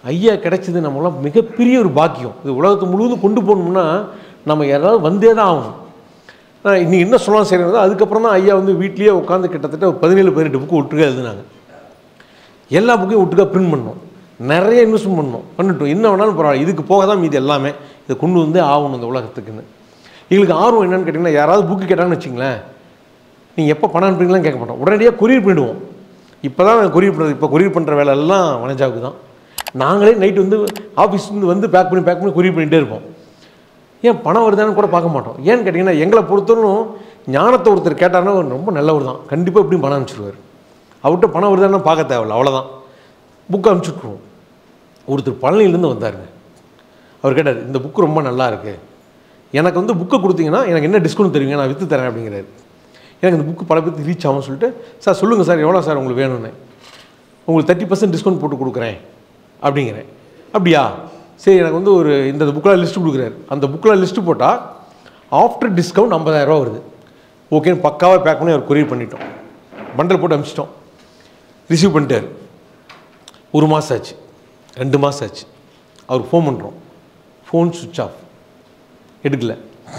ஐயா கிடைச்சது நம்மளாம் மிகப்பெரிய ஒரு பாக்கியம் இது உலகத்து முழுவதும் கொண்டு போகணும்னா நம்ம யாராவது வந்தே தான் ஆகணும் நான் இன்னைக்கு என்ன சொல்லலாம் சரி அதுக்கப்புறம் தான் ஐயா வந்து வீட்லேயே உட்காந்து கிட்டத்தட்ட ஒரு பதினேழு பதினெட்டு புக்கு ஒட்டுக்கா எழுதுனாங்க எல்லா புக்கையும் ஒட்டுக்கா பிரிண்ட் பண்ணோம் நிறைய இன்வெஸ்ட்மெண்ட் பண்ணோம் பண்ணிட்டோம் என்ன வேணாலும் பரவாயில்ல இதுக்கு போக தான் மீதி எல்லாமே இதை கொண்டு வந்து ஆகணும் இந்த உலகத்துக்குன்னு எங்களுக்கு ஆர்வம் என்னன்னு கேட்டிங்கன்னா யாராவது புக்கு கேட்டாங்கன்னு வச்சிங்களேன் நீங்கள் எப்போ பணம் அனுப்புறீங்களான்னு கேட்க மாட்டோம் உடனடியாக கொரியர் பண்ணிவிடுவோம் இப்போ தான் நாங்கள் கொரியர் பண்ணுறது இப்போ கொரியர் பண்ணுற வேலை எல்லாம் வனஜாவுக்கு தான் நாங்களே நைட் வந்து ஆஃபீஸ்லேருந்து வந்து பேக் பண்ணி பேக் பண்ணி கொரியர் பண்ணிகிட்டே இருப்போம் ஏன் பணம் வருதான்னு கூட பார்க்க மாட்டோம் ஏன்னு கேட்டிங்கன்னா எங்களை பொறுத்தவரைக்கும் ஞானத்தை ஒருத்தர் கேட்டாருன்னா அவர் ரொம்ப நல்லவர் தான் கண்டிப்பாக எப்படியும் பணம் அனுப்பிச்சிடுவார் அவர்கிட்ட பணம் வருதான்னு பார்க்க தேவையில்ல அவ்வளோதான் புக்கு அனுப்பிச்சுட்ருவோம் ஒருத்தர் பழனியிலேருந்து வந்தாருங்க அவர் கேட்டார் இந்த புக்கு ரொம்ப நல்லா இருக்கு எனக்கு வந்து புக்கை கொடுத்தீங்கன்னா எனக்கு என்ன டிஸ்கவுண்ட் தருவீங்க நான் விற்று தரேன் அப்படிங்கிறாரு எனக்கு இந்த புக்கு பல பேருக்கு ரீச் ஆகும்னு சொல்லிட்டு சார் சொல்லுங்கள் சார் எவ்வளோ சார் உங்களுக்கு வேணும்னு உங்களுக்கு தேர்ட்டி பர்சன்ட் டிஸ்கவுண்ட் போட்டு கொடுக்குறேன் அப்படிங்கிறேன் அப்படியா சரி எனக்கு வந்து ஒரு இந்த புக்கில் லிஸ்ட்டு கொடுக்குறாரு அந்த புக்கில் லிஸ்ட்டு போட்டால் ஆஃப்டர் டிஸ்கவுண்ட் ஐம்பதாயிரரூவா வருது ஓகேன்னு பக்காவாக பேக் பண்ணி அவர் கொரியர் பண்ணிட்டோம் பண்டல் போட்டு அனுப்பிச்சிட்டோம் ரிசீவ் பண்ணிட்டார் ஒரு மாதம் ஆச்சு ரெண்டு மாதம் ஆச்சு அவருக்கு ஃபோன் பண்ணுறோம் ஃபோன் சுவிட்ச் ஆஃப் எடுக்கல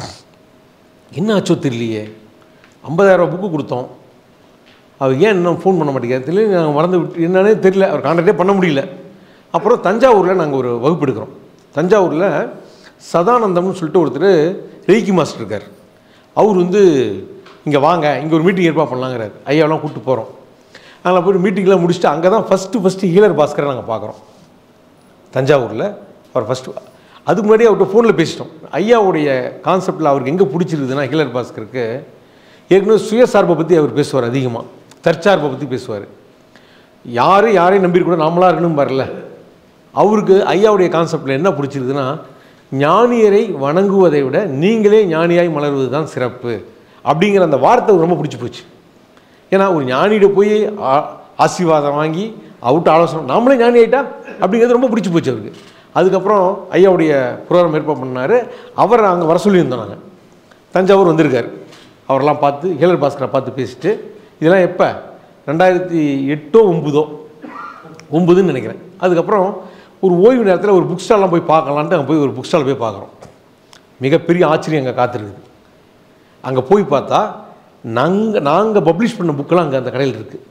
என்ன ஆச்சோ தெரியலையே ஐம்பதாயிரரூவா புக்கு கொடுத்தோம் அவர் ஏன் இன்னும் ஃபோன் பண்ண மாட்டேங்கிறார் தெரியல நாங்கள் மறந்து விட்டு என்னன்னே தெரியல அவர் கான்டாக்டே பண்ண முடியல அப்புறம் தஞ்சாவூரில் நாங்கள் ஒரு வகுப்பு எடுக்கிறோம் தஞ்சாவூரில் சதானந்தம்னு சொல்லிட்டு ஒருத்தர் ரெய்கி மாஸ்டர் இருக்கார் அவர் வந்து இங்கே வாங்க இங்கே ஒரு மீட்டிங் ஏற்பாடு பண்ணலாங்கிறார் ஐயாவெல்லாம் கூப்பிட்டு போகிறோம் அதில் போய் மீட்டிங்லாம் முடிச்சுட்டு அங்கே தான் ஃபஸ்ட்டு ஃபஸ்ட்டு ஹீலர் பாஸ்கரை நாங்கள் பார்க்குறோம் தஞ்சாவூரில் அவர் ஃபஸ்ட்டு அதுக்கு முன்னாடி அவர்கிட்ட ஃபோனில் பேசிட்டோம் ஐயாவுடைய கான்செப்டில் அவருக்கு எங்கே பிடிச்சிருக்குதுன்னா ஹீலர் பாஸ்கருக்கு ஏற்கனவே சுயசார்பை பற்றி அவர் பேசுவார் அதிகமாக தற்சார்பை பற்றி பேசுவார் யாரும் யாரையும் நம்பியிருக்கூட நாமளாக இருக்கணும் வரல அவருக்கு ஐயாவுடைய கான்செப்டில் என்ன பிடிச்சிருக்குன்னா ஞானியரை வணங்குவதை விட நீங்களே ஞானியாய் மலர்வது தான் சிறப்பு அப்படிங்கிற அந்த வார்த்தை அவருக்கு ரொம்ப பிடிச்சி போச்சு ஏன்னா ஒரு ஞானிகிட்ட போய் ஆ- ஆசீர்வாதம் வாங்கி அவர்கிட்ட ஆலோசனை நாமளே ஞானி ஆயிட்டா அப்படிங்கிறது ரொம்ப பிடிச்சி போச்சு அவருக்கு அதுக்கப்புறம் ஐயாவுடைய ப்ரோக்ராம் ஏற்பாடு பண்ணார் அவரை அங்கே வர சொல்லியிருந்தோம் நாங்கள் தஞ்சாவூர் வந்திருக்கார் அவரெல்லாம் பார்த்து ஹேலர் பாஸ்கரை பார்த்து பேசிட்டு இதெல்லாம் எப்போ ரெண்டாயிரத்தி எட்டோ ஒம்பதோ ஒம்பதுன்னு நினைக்கிறேன் அதுக்கப்புறம் ஒரு ஓய்வு நேரத்தில் ஒரு புக் ஸ்டால்லாம் போய் பார்க்கலான்ட்டு அங்கே போய் ஒரு புக் ஸ்டால் போய் பார்க்குறோம் மிகப்பெரிய ஆச்சரியம் அங்கே காத்திருக்குது அங்கே போய் பார்த்தா நாங்கள் நாங்கள் பப்ளிஷ் பண்ண புக்கெல்லாம் அங்கே அந்த கடையில் இருக்குது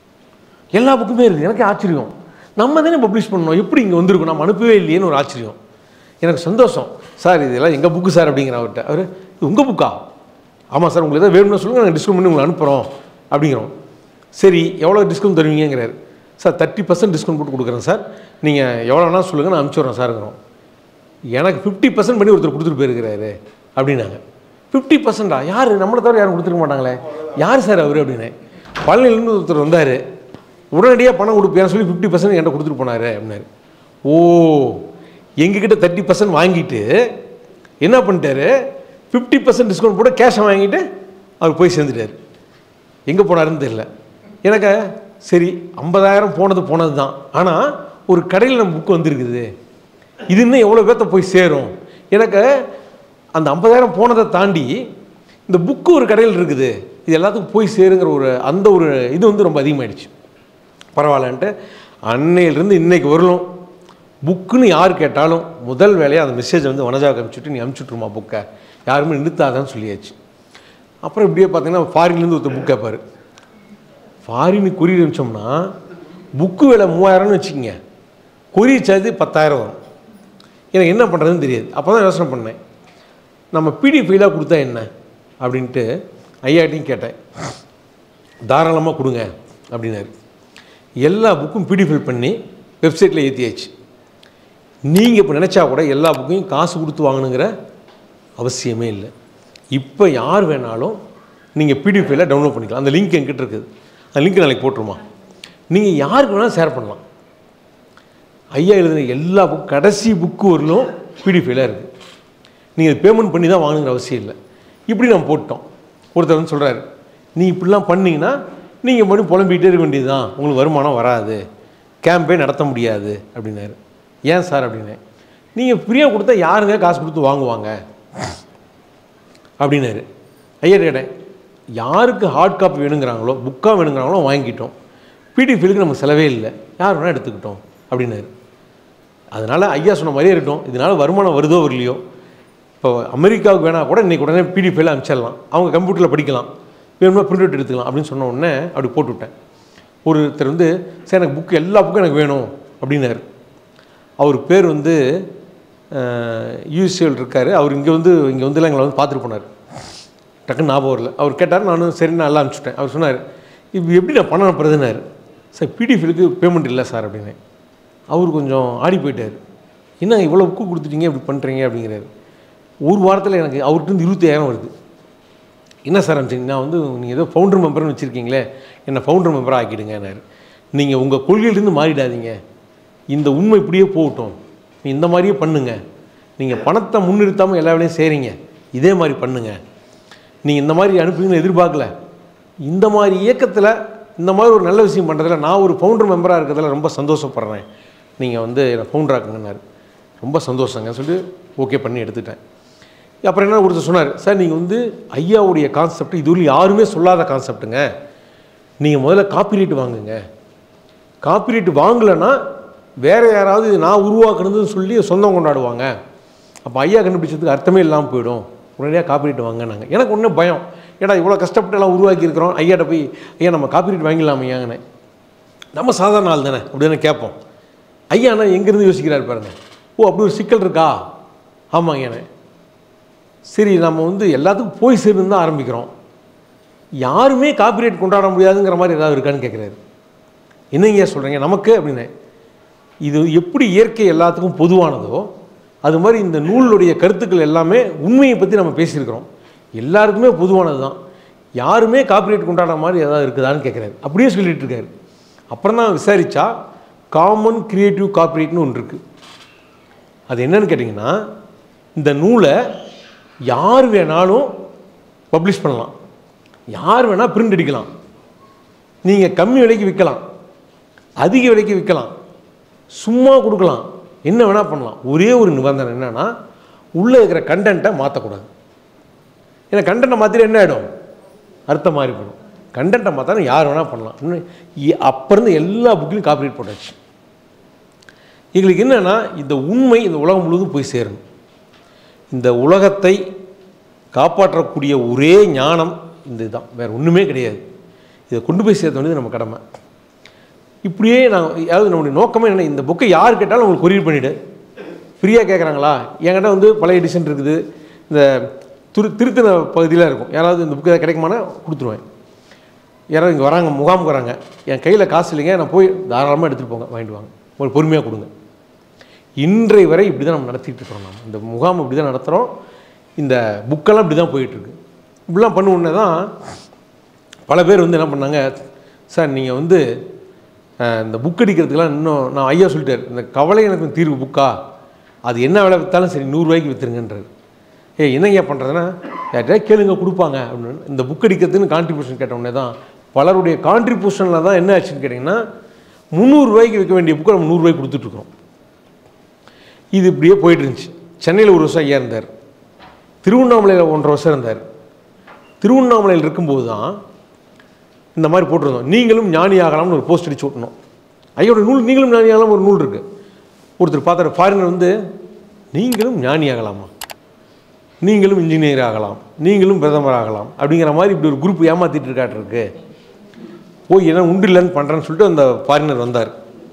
எல்லா புக்குமே இருக்குது எனக்கு ஆச்சரியம் நம்ம தானே பப்ளிஷ் பண்ணோம் எப்படி இங்கே வந்திருக்கோம் நம்ம அனுப்பவே இல்லையேன்னு ஒரு ஆச்சரியம் எனக்கு சந்தோஷம் சார் இதெல்லாம் எங்கள் புக்கு சார் அப்படிங்கிற அவர்கிட்ட அவர் இது உங்கள் புக்கா ஆமாம் சார் உங்களுக்கு எதாவது வேணும்னு சொல்லுங்கள் நாங்கள் டிஸ்கவுண்ட் பண்ணி உங்களை அனுப்புகிறோம் அப்படிங்கிறோம் சரி எவ்வளோ டிஸ்கவுண்ட் தருவீங்கிறாரு சார் தேர்ட்டி பர்சன்ட் டிஸ்கவுண்ட் போட்டு கொடுக்குறேன் சார் நீங்கள் எவ்வளோ வேணால் சொல்லுங்கள் நான் அனுப்பிச்சி சார்ங்கிறோம் எனக்கு ஃபிஃப்டி பர்சன்ட் பண்ணி ஒருத்தர் கொடுத்துட்டு போயிருக்கிறாரு அப்படின்னாங்க ஃபிஃப்டி பர்சன்டா யார் நம்மளை தவிர யாரும் கொடுத்துருக்க மாட்டாங்களே யார் சார் அவர் அப்படின்னு பழனிலேருந்து ஒருத்தர் வந்தார் உடனடியாக பணம் கொடுப்பேன்னு சொல்லி ஃபிஃப்டி பர்சன்ட் என்கிட்ட கொடுத்துட்டு போனார் அப்படின்னாரு ஓ எங்ககிட்ட தேர்ட்டி பர்சன்ட் வாங்கிட்டு என்ன பண்ணிட்டாரு ஃபிஃப்டி பர்சன்ட் டிஸ்கவுண்ட் போட்டு கேஷை வாங்கிட்டு அவர் போய் சேர்ந்துட்டார் எங்கே போனாருன்னு தெரியல எனக்கு சரி ஐம்பதாயிரம் போனது போனது தான் ஆனால் ஒரு கடையில் நம்ம புக்கு வந்திருக்குது இது இன்னும் எவ்வளோ பேர்த்த போய் சேரும் எனக்கு அந்த ஐம்பதாயிரம் போனதை தாண்டி இந்த புக்கு ஒரு கடையில் இருக்குது இது எல்லாத்துக்கும் போய் சேருங்கிற ஒரு அந்த ஒரு இது வந்து ரொம்ப அதிகமாயிடுச்சு பரவாயில்லன்ட்டு அன்னையிலிருந்து இன்னைக்கு வரலும் புக்குன்னு யார் கேட்டாலும் முதல் வேலையாக அந்த மெசேஜ் வந்து வனஜாவுக்கு அனுப்பிச்சுட்டு நீ அனுப்பிச்சுட்ருமா புக்கை யாருமே நிறுத்தாதான்னு சொல்லியாச்சு அப்புறம் இப்படியே பார்த்தீங்கன்னா ஃபாரின்லேருந்து ஒருத்தர் புக் கேட்பார் ஃபாரினுக்கு கொரியர் அனுப்பிச்சோம்னா புக்கு விலை மூவாயிரம்னு வச்சுக்கோங்க கொரியர் சார்ஜ் பத்தாயிரம் வரும் எனக்கு என்ன பண்ணுறதுன்னு தெரியாது அப்போ தான் யோசனை பண்ணேன் நம்ம பிடிஎஃப் ஃபைலாக கொடுத்தா என்ன அப்படின்ட்டு ஐயாட்டையும் கேட்டேன் தாராளமாக கொடுங்க அப்படின்னாரு எல்லா புக்கும் பிடிஎஃப் பண்ணி வெப்சைட்டில் ஏற்றியாச்சு நீங்கள் இப்போ நினச்சா கூட எல்லா புக்கையும் காசு கொடுத்து வாங்கணுங்கிற அவசியமே இல்லை இப்போ யார் வேணாலும் நீங்கள் பிடிஎஃப் ஃபைலில் டவுன்லோட் பண்ணிக்கலாம் அந்த லிங்க் என்கிட்ட இருக்குது அந்த லிங்க் நாளைக்கு போட்டுருமா நீங்கள் யாருக்கு வேணாலும் ஷேர் பண்ணலாம் ஐயா எழுதின எல்லா புக் கடைசி புக்கு வரலும் பிடிஎஃப் ஃபைலாக இருக்குது நீங்கள் பேமெண்ட் பண்ணி தான் வாங்கணுங்கிற அவசியம் இல்லை இப்படி நம்ம போட்டோம் ஒருத்தர் வந்து சொல்கிறாரு நீ இப்படிலாம் பண்ணீங்கன்னா நீங்கள் மட்டும் புலம்பிகிட்டே இருக்க வேண்டியது தான் உங்களுக்கு வருமானம் வராது கேம்பே நடத்த முடியாது அப்படின்னாரு ஏன் சார் அப்படின்னேன் நீங்கள் ஃப்ரீயாக கொடுத்தா யாருங்க காசு கொடுத்து வாங்குவாங்க அப்படின்னாரு ஐயா கேட்டேன் யாருக்கு ஹார்ட் காப்பி வேணுங்கிறாங்களோ புக்காக வேணுங்கிறாங்களோ வாங்கிட்டோம் பிடிஎஃப் ஃபைலுக்கு நமக்கு செலவே இல்லை யார் வேணால் எடுத்துக்கிட்டோம் அப்படின்னாரு அதனால் ஐயா சொன்ன மாதிரியே இருக்கட்டும் இதனால் வருமானம் வருதோ வரலையோ இப்போ அமெரிக்காவுக்கு வேணால் கூட இன்றைக்கி உடனே பிடிஎஃப்ல அனுப்பிச்சிடலாம் அவங்க கம்ப்யூட்டரில் படிக்கலாம் வேணுமா பிரிண்ட் அவுட் எடுத்துக்கலாம் அப்படின்னு சொன்ன உடனே அப்படி போட்டு விட்டேன் ஒருத்தர் வந்து சார் எனக்கு புக்கு எல்லா புக்கும் எனக்கு வேணும் அப்படின்னாரு அவர் பேர் வந்து யூஎஸ்ஏவில் இருக்கார் அவர் இங்கே வந்து இங்கே வந்து எங்களை வந்து பார்த்துட்டு போனார் டக்குன்னு ஞாபகம் வரல அவர் கேட்டார் நானும் சரி நான் எல்லாம் அனுப்பிச்சிட்டேன் அவர் சொன்னார் இப்போ எப்படி நான் பணம் அனுப்புறதுன்னாரு சார் பிடிஎஃப்லுக்கு பேமெண்ட் இல்லை சார் அப்படின்னு அவர் கொஞ்சம் ஆடி போயிட்டார் என்ன இவ்வளோ புக்கு கொடுத்துட்டீங்க இப்படி பண்ணுறீங்க அப்படிங்கிறாரு ஒரு வாரத்தில் எனக்கு அவர்கிட்ட இருந்து இருபத்தாயிரம் வருது என்ன சார் அனுப்பிச்சிங்க நான் வந்து நீங்கள் ஏதோ ஃபவுண்டர் மெம்பர்னு வச்சுருக்கீங்களே என்னை ஃபவுண்டர் மெம்பராக ஆக்கிடுங்கன்னாரு நீங்கள் உங்கள் கொள்கையிலேருந்து மாறிடாதீங்க இந்த உண்மை இப்படியே போகட்டும் நீ இந்த மாதிரியே பண்ணுங்க நீங்கள் பணத்தை முன்னிறுத்தாமல் எல்லா வேலையும் செய்கிறீங்க இதே மாதிரி பண்ணுங்க நீங்கள் இந்த மாதிரி அனுப்புவீங்கன்னு எதிர்பார்க்கல இந்த மாதிரி இயக்கத்தில் இந்த மாதிரி ஒரு நல்ல விஷயம் பண்ணுறதுல நான் ஒரு ஃபவுண்டர் மெம்பராக இருக்கிறதுல ரொம்ப சந்தோஷப்படுறேன் நீங்கள் வந்து என்னை ஃபவுண்டர் ஆக்குங்கன்னாரு ரொம்ப சந்தோஷங்க சொல்லிட்டு ஓகே பண்ணி எடுத்துட்டேன் அப்புறம் என்ன ஒருத்தர் சொன்னார் சார் நீங்கள் வந்து ஐயாவுடைய கான்செப்ட் இதுவரையும் யாருமே சொல்லாத கான்செப்ட்டுங்க நீங்கள் முதல்ல காப்பிரைட் வாங்குங்க காப்பிரைட் வாங்கலைன்னா வேறு யாராவது இது நான் உருவாக்குனதுன்னு சொல்லி சொந்தம் கொண்டாடுவாங்க அப்போ ஐயா கண்டுபிடிச்சதுக்கு அர்த்தமே இல்லாமல் போயிடும் உடனடியாக காப்பிரைட் வாங்கினாங்க எனக்கு ஒன்றும் பயம் ஏடா இவ்வளோ கஷ்டப்பட்டு எல்லாம் உருவாக்கியிருக்கிறோம் ஐயாட்ட போய் ஐயா நம்ம காப்பிரைட் வாங்கிடலாம் ஐயாங்கண்ணே நம்ம சாதாரண ஆள் தானே அப்படின்னு கேட்போம் ஐயா அண்ணா எங்கேருந்து யோசிக்கிறார் பாருங்க ஓ அப்படி ஒரு சிக்கல் இருக்கா ஆமாங்க ஐயாண்ணே சரி நம்ம வந்து எல்லாத்துக்கும் போய் சேர்ந்து தான் ஆரம்பிக்கிறோம் யாருமே காப்பிரைட் கொண்டாட முடியாதுங்கிற மாதிரி ஏதாவது இருக்கான்னு கேட்குறாரு என்னங்க சொல்கிறீங்க நமக்கு அப்படின்னு இது எப்படி இயற்கை எல்லாத்துக்கும் பொதுவானதோ அது மாதிரி இந்த நூலுடைய கருத்துக்கள் எல்லாமே உண்மையை பற்றி நம்ம பேசியிருக்கிறோம் எல்லாருக்குமே பொதுவானது தான் யாருமே காப்பிரைட் கொண்டாடுற மாதிரி ஏதாவது இருக்குதான்னு கேட்குறாரு அப்படியே சொல்லிட்டு இருக்காரு அப்புறம் தான் விசாரித்தா காமன் கிரியேட்டிவ் காப்பிரைட்னு ஒன்று இருக்குது அது என்னன்னு கேட்டிங்கன்னா இந்த நூலை யார் வேணாலும் பப்ளிஷ் பண்ணலாம் யார் வேணால் பிரிண்ட் அடிக்கலாம் நீங்கள் கம்மி விலைக்கு விற்கலாம் அதிக விலைக்கு விற்கலாம் சும்மா கொடுக்கலாம் என்ன வேணால் பண்ணலாம் ஒரே ஒரு நிபந்தனை என்னென்னா உள்ளே இருக்கிற கண்டென்ட்டை மாற்றக்கூடாது ஏன்னா கண்டென்ட்டை மாற்றிட்டு என்ன ஆகிடும் அர்த்தம் மாறி போயிடும் கண்டென்ட்டை மாற்றினா யார் வேணால் பண்ணலாம் இன்னும் இ- அப்ப இருந்து எல்லா புக்லையும் காப்பிரைட் போட்டாச்சு எங்களுக்கு என்னென்னா இந்த உண்மை இந்த உலகம் முழுவதும் போய் சேரணும் இந்த உலகத்தை காப்பாற்றக்கூடிய ஒரே ஞானம் இந்த இதுதான் வேறு ஒன்றுமே கிடையாது இதை கொண்டு போய் சேர்த்த வேண்டியது நம்ம கடமை இப்படியே நான் அதாவது நம்முடைய நோக்கமே என்ன இந்த புக்கை யார் கேட்டாலும் உங்களுக்கு கொரியர் பண்ணிவிடு ஃப்ரீயாக கேட்குறாங்களா என்கிட்ட வந்து பழைய எடிஷன் இருக்குது இந்த திரு திருத்தண பகுதியில் இருக்கும் யாராவது இந்த புக்கு கிடைக்குமானா கொடுத்துருவேன் யாராவது இங்கே வராங்க முகாமுக்கு வராங்க என் கையில் காசு இல்லைங்க நான் போய் தாராளமாக எடுத்துகிட்டு போங்க வாங்கிட்டு வாங்க ஒரு பொறுமையாக கொடுங்க இன்றை வரை இப்படி தான் நம்ம நடத்திட்டு இருக்கிறோம் நம்ம இந்த முகாம் இப்படி தான் நடத்துகிறோம் இந்த புக்கெல்லாம் இப்படி தான் போயிட்டுருக்கு இப்படிலாம் பண்ண உடனே தான் பல பேர் வந்து என்ன பண்ணாங்க சார் நீங்கள் வந்து அஹ், இந்த புக் அடிக்கிறதுக்கெலாம் இன்னும் நான் ஐயா சொல்லிட்டார் இந்த கவலை எனக்கு தீர்வு புக்கா அது என்ன விலை விற்றாலும் சரி நூறுரூவாய்க்கு விற்றுருங்கன்றார் ஏய் என்னங்க பண்ணுறதுன்னா யார்கிட்டயா கேளுங்க கொடுப்பாங்க அப்படின்னு இந்த புக் அடிக்கிறதுன்னு கான்ட்ரிபியூஷன் கேட்ட உடனே தான் பலருடைய கான்ட்ரிபியூஷனில் தான் என்ன ஆச்சுன்னு கேட்டிங்கன்னா முந்நூறுரூவாய்க்கு விற்க வேண்டிய புக்கை நம்ம நூறுரூவாய்க்கு கொடுத்துட்ருக்கோம் இது இப்படியே போயிட்டு இருந்துச்சு சென்னையில் ஒரு வருஷம் ஐயா இருந்தார் திருவண்ணாமலையில் ஒன்றரை வருஷம் இருந்தார் திருவண்ணாமலையில் இருக்கும்போது தான் இந்த மாதிரி போட்டிருந்தோம் நீங்களும் ஞானி ஆகலாம்னு ஒரு போஸ்ட் அடிச்சு ஓட்டணும் ஐயோட நூல் நீங்களும் ஞானி ஆகலாம் ஒரு நூல் இருக்குது ஒருத்தர் பார்த்தாரு ஃபாரினர் வந்து நீங்களும் ஞானி ஆகலாமா நீங்களும் இன்ஜினியர் ஆகலாம் நீங்களும் பிரதமர் ஆகலாம் அப்படிங்கிற மாதிரி இப்படி ஒரு குரூப் ஏமாத்திட்டு இருக்காட்டிருக்கு போய் என்ன உண்டு இல்லைன்னு பண்ணுறேன்னு சொல்லிட்டு அந்த ஃபாரினர் வந்தார்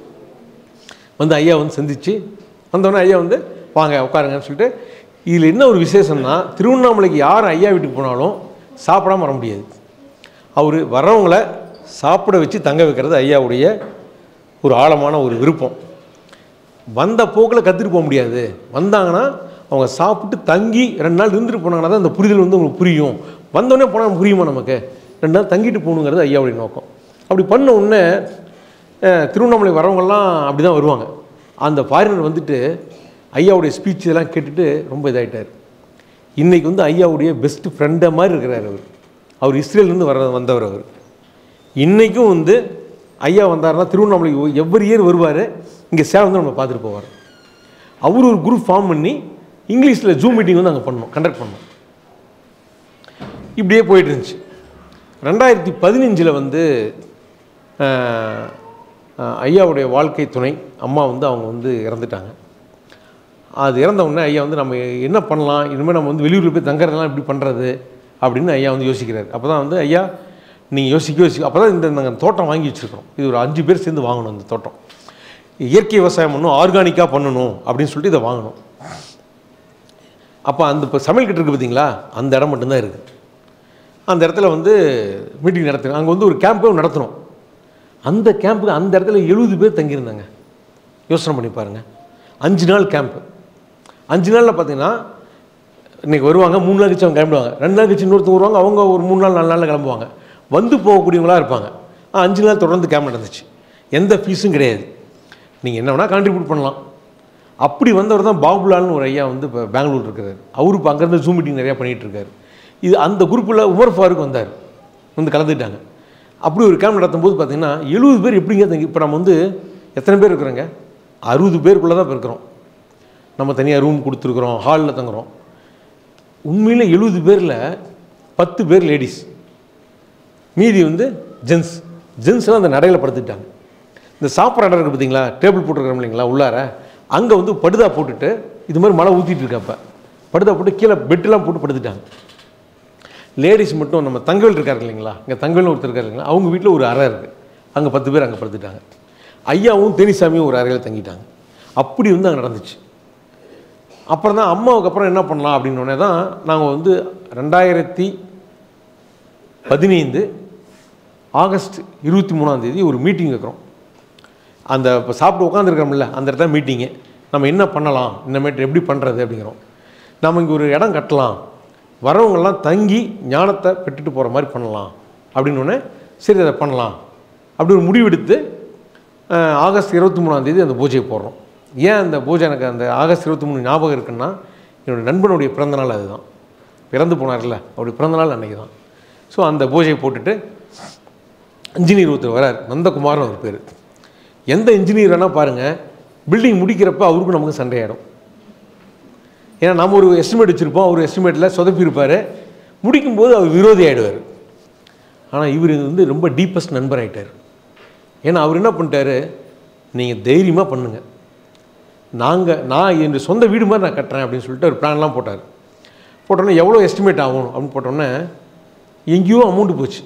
வந்து ஐயா வந்து சந்திச்சு வந்தோடனே ஐயா வந்து வாங்க உட்காருங்கன்னு சொல்லிட்டு இதில் என்ன ஒரு விசேஷம்னா திருவண்ணாமலைக்கு யார் ஐயா வீட்டுக்கு போனாலும் சாப்பிடாம வர முடியாது அவர் வர்றவங்கள சாப்பிட வச்சு தங்க வைக்கிறது ஐயாவுடைய ஒரு ஆழமான ஒரு விருப்பம் வந்த போக்கில் கற்றுட்டு போக முடியாது வந்தாங்கன்னா அவங்க சாப்பிட்டு தங்கி ரெண்டு நாள் இருந்துட்டு போனாங்கன்னா தான் அந்த புரிதல் வந்து உங்களுக்கு புரியும் வந்தோடனே போனால் புரியுமா நமக்கு ரெண்டு நாள் தங்கிட்டு போகணுங்கிறது ஐயாவுடைய நோக்கம் அப்படி பண்ண உடனே அஹ், திருவண்ணாமலை வரவங்கெல்லாம் அப்படி தான் வருவாங்க அந்த ஃபாரினர் வந்துட்டு ஐயாவுடைய ஸ்பீச் இதெல்லாம் கேட்டுட்டு ரொம்ப இதாயிட்டார் இன்றைக்கி வந்து ஐயாவுடைய பெஸ்ட் ஃப்ரெண்டை மாதிரி இருக்கிறார் அவர் அவர் இஸ்ரேல்லேருந்து வர வந்தவர் அவர் இன்றைக்கும் வந்து ஐயா வந்தாருன்னா திருவண்ணாமலைக்கு எவ்வரி இயர் வருவார் இங்கே சேலம் வந்து நம்ம பார்த்துட்டு போவார் அவர் ஒரு குரூப் ஃபார்ம் பண்ணி இங்கிலீஷில் ஜூம் மீட்டிங் வந்து அங்கே பண்ணோம் கண்டக்ட் பண்ணோம் இப்படியே போயிட்டு இருந்துச்சு ரெண்டாயிரத்தி பதினஞ்சில் வந்து ஆஹ், ஆஹ், ஐயாவுடைய வாழ்க்கை துணை அம்மா வந்து அவங்க வந்து இறந்துட்டாங்க அது இறந்த உடனே ஐயா வந்து நம்ம என்ன பண்ணலாம் இனிமேல் நம்ம வந்து வெளியூரில் போய் தங்குறதெல்லாம் எப்படி பண்ணுறது அப்படின்னு ஐயா வந்து யோசிக்கிறார் அப்போ தான் வந்து ஐயா நீங்கள் யோசிக்க யோசிக்க அப்போ தான் இந்த நாங்கள் தோட்டம் வாங்கி வச்சுருக்கோம் இது ஒரு அஞ்சு பேர் சேர்ந்து வாங்கணும் இந்த தோட்டம் இயற்கை விவசாயம் பண்ணணும் ஆர்கானிக்காக பண்ணணும் அப்படின்னு சொல்லிட்டு இதை வாங்கணும் அப்போ அந்த இப்போ சமையல் கிட்ட இருக்குது பார்த்தீங்களா அந்த இடம் மட்டும்தான் இருக்குது அந்த இடத்துல வந்து மீட்டிங் நடத்தணும் அங்கே வந்து ஒரு கேம்பே நடத்தணும் அந்த கேம்புக்கு அந்த இடத்துல எழுபது பேர் தங்கியிருந்தாங்க யோசனை பண்ணி பாருங்கள் அஞ்சு நாள் கேம்ப்பு அஞ்சு நாளில் பார்த்தீங்கன்னா இன்றைக்கி வருவாங்க மூணு நாள் கழிச்சு அவங்க கிளம்பிடுவாங்க ரெண்டு நாள் கழிச்சு இன்னொருத்தர் வருவாங்க அவங்க ஒரு மூணு நாள் நாலு நாளில் கிளம்புவாங்க வந்து போகக்கூடியவங்களா இருப்பாங்க ஆ, அஞ்சு நாள் தொடர்ந்து கேம்ப் நடந்துச்சு எந்த ஃபீஸும் கிடையாது நீங்கள் என்ன வேணால் கான்ட்ரிபியூட் பண்ணலாம் அப்படி வந்தவர் தான் பாபுலால்னு ஒரு ஐயா வந்து இப்போ பெங்களூர் இருக்கிறார் அவரு இப்போ அங்கேருந்து ஜூம் மீட்டிங் நிறையா பண்ணிகிட்டு இருக்காரு இது அந்த குரூப்பில் உமர் ஃபாரூக் வந்தார் வந்து கலந்துட்டாங்க அப்படி ஒரு கேம்ப் நடத்தும் போது பார்த்தீங்கன்னா எழுபது பேர் எப்படிங்க தங்கி இப்போ நம்ம வந்து எத்தனை பேர் இருக்கிறோங்க அறுபது பேருக்குள்ளே தான் இப்போ இருக்கிறோம் நம்ம தனியாக ரூம் கொடுத்துருக்குறோம் ஹாலில் தங்குறோம் உண்மையில் எழுபது பேரில் பத்து பேர் லேடிஸ் மீதி வந்து ஜென்ஸ் ஜென்ஸ்லாம் அந்த நடையில் படுத்துக்கிட்டாங்க இந்த சாப்பிட்ற இடம் இருக்குது பார்த்தீங்களா டேபிள் போட்டுருக்கிறோம் இல்லைங்களா உள்ளார அங்கே வந்து படுதா போட்டுட்டு இது மாதிரி மழை ஊற்றிட்டு இருக்கப்ப படுதா போட்டு கீழே பெட்டெல்லாம் போட்டு படுத்துட்டாங்க லேடிஸ் மட்டும் நம்ம தங்கவேல் இருக்காரு இல்லைங்களா இங்கே தங்கவேல்னு ஒருத்தர் இருக்காரு இல்லைங்களா அவங்க வீட்டில் ஒரு அறை இருக்குது அங்கே பத்து பேர் அங்கே படுத்துட்டாங்க ஐயாவும் தேனிசாமியும் ஒரு அறையில் தங்கிட்டாங்க அப்படி வந்து அங்கே நடந்துச்சு அப்புறம் தான் அம்மாவுக்கு அப்புறம் என்ன பண்ணலாம் அப்படின்னோடனே தான் நாங்கள் வந்து ரெண்டாயிரத்தி பதினைந்து ஆகஸ்ட் இருபத்தி மூணாம் தேதி ஒரு மீட்டிங் வைக்கிறோம் அந்த இப்போ சாப்பிட்டு உட்காந்துருக்கிறோம்ல அந்த இடத்துல மீட்டிங்கு நம்ம என்ன பண்ணலாம் இனிமேட்டு எப்படி பண்ணுறது அப்படிங்கிறோம் நம்ம இங்கே ஒரு இடம் கட்டலாம் வரவங்கெல்லாம் தங்கி ஞானத்தை பெற்றுட்டு போகிற மாதிரி பண்ணலாம் அப்படின்னோடனே சரி அதை பண்ணலாம் அப்படி ஒரு முடிவெடுத்து அஹ், ஆகஸ்ட் இருபத்தி மூணாம் தேதி அந்த பூஜையை போடுறோம் ஏன் அந்த பூஜை எனக்கு அந்த ஆகஸ்ட் இருபத்தி மூணு ஞாபகம் இருக்குன்னா என்னோடய நண்பனுடைய பிறந்தநாள் அதுதான் பிறந்து போனார்ல அவருடைய பிறந்தநாள் அன்னைக்கு தான் ஸோ அந்த பூஜையை போட்டுட்டு இன்ஜினியர் ஒருத்தர் வரார் நந்தகுமார்னு அவர் பேர் எந்த இன்ஜினியர் வேணால் பாருங்கள் பில்டிங் முடிக்கிறப்ப அவருக்கும் நமக்கு சண்டையாயிடும் ஏன்னா நம்ம ஒரு எஸ்டிமேட் வச்சுருப்போம் அவர் எஸ்டிமேட்டில் சொதப்பியிருப்பார் முடிக்கும்போது அவர் விரோதி ஆகிடுவார் ஆனால் இவர் வந்து ரொம்ப டீப்பஸ்ட் நண்பர் ஆகிட்டார் ஏன்னா அவர் என்ன பண்ணிட்டாரு நீங்கள் தைரியமாக பண்ணுங்கள் நாங்கள் நான் என் சொந்த வீடு மாதிரி நான் கட்டுறேன் அப்படின்னு சொல்லிட்டு ஒரு பிளான்லாம் போட்டார் போட்டோன்னே எவ்வளோ எஸ்டிமேட் ஆகும் அப்படின்னு போட்டோன்னே எங்கேயோ அமௌண்ட்டு போச்சு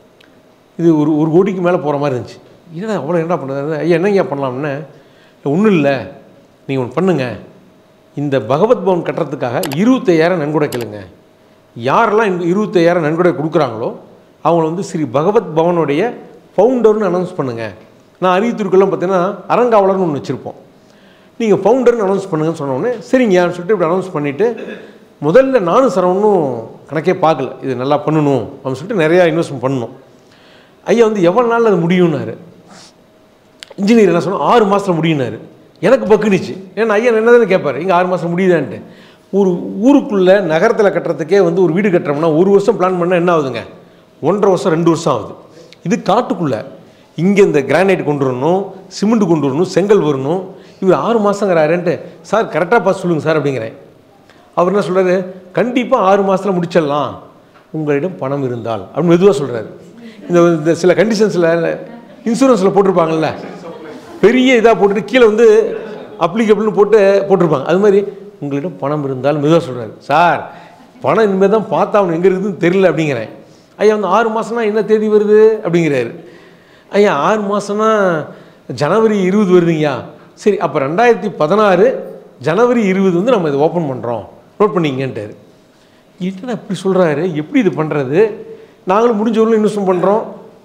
இது ஒரு ஒரு கோடிக்கு மேலே போகிற மாதிரி இருந்துச்சு என்னடா அவ்வளோ என்ன பண்ணுறது ஐயா என்னங்க பண்ணலாம்னு ஒன்றும் இல்லை நீங்கள் ஒன்று பண்ணுங்கள் இந்த பகவத் பவன் கட்டுறதுக்காக இருபத்தையாயிரம் நன்கொடை கேளுங்க யாரெல்லாம் இந்த இருபத்தையாயிரம் நன்கொடை கொடுக்குறாங்களோ அவங்கள வந்து ஸ்ரீ பகவத் பவனுடைய ஃபவுண்டர்னு அனௌன்ஸ் பண்ணுங்கள் நான் அறிவித்திருக்கெல்லாம் பார்த்தீங்கன்னா அறங்காவலர்னு ஒன்று வச்சுருப்போம் நீங்கள் ஃபவுண்டர்னு அனௌன்ஸ் பண்ணுங்கன்னு சொன்னோடனே சரிங்கன்னு சொல்லிட்டு இப்படி அனௌன்ஸ் பண்ணிவிட்டு முதல்ல நானும் சரவணும் கணக்கே பார்க்கல இது நல்லா பண்ணணும் அப்படின்னு சொல்லிட்டு நிறையா இன்வெஸ்ட்மெண்ட் பண்ணணும் ஐயா வந்து எவ்வளோ நாளில் அது முடியும்னாரு இன்ஜினியர் என்ன சொன்னால் ஆறு மாதத்தில் முடியும்னாரு எனக்கு பக்குனுச்சு ஏன்னா ஐயா என்ன தானே கேட்பார் இங்கே ஆறு மாதம் முடியுதான்ட்டு ஒரு ஊருக்குள்ளே நகரத்தில் கட்டுறதுக்கே வந்து ஒரு வீடு கட்டுறோம்னா ஒரு வருஷம் பிளான் பண்ணால் என்ன ஆகுதுங்க ஒன்றரை வருஷம் ரெண்டு வருஷம் ஆகுது இது காட்டுக்குள்ளே இங்கே இந்த கிரானைட் கொண்டு வரணும் சிமெண்ட் கொண்டு வரணும் செங்கல் வரணும் இவர் ஆறு மாதங்கிறாருன்ட்டு சார் கரெக்டாக பார்த்து சொல்லுங்கள் சார் அப்படிங்கிறேன் அவர் என்ன சொல்றாரு கண்டிப்பாக ஆறு மாதத்தில் முடிச்சிடலாம் உங்களிடம் பணம் இருந்தால் அப்படின்னு மெதுவாக சொல்கிறாரு இந்த இந்த சில கண்டிஷன்ஸில் இன்சூரன்ஸில் போட்டிருப்பாங்கல்ல பெரிய இதாக போட்டுட்டு கீழே வந்து அப்ளிகபிள்னு போட்டு போட்டிருப்பாங்க அது மாதிரி உங்களிடம் பணம் இருந்தால் மெதுவாக சொல்கிறாரு சார் பணம் இனிமேல் தான் பார்த்தா அவன் எங்கே இருக்குதுன்னு தெரியல அப்படிங்கிறேன் ஐயா வந்து ஆறு மாதம்னா என்ன தேதி வருது அப்படிங்கிறாரு ஐயா ஆறு மாதம்னா ஜனவரி இருபது வருதுங்கய்யா சரி அப்போ ரெண்டாயிரத்தி பதினாறு ஜனவரி இருபது வந்து நம்ம இதை ஓப்பன் பண்ணுறோம் நோட் பண்ணிங்கன்ட்டாரு என்னடா இப்படி சொல்கிறாரு எப்படி இது பண்ணுறது நாங்களும் முடிஞ்ச ஊரில் இன்வெஸ்ட்மெண்ட் பண்ணுறோம்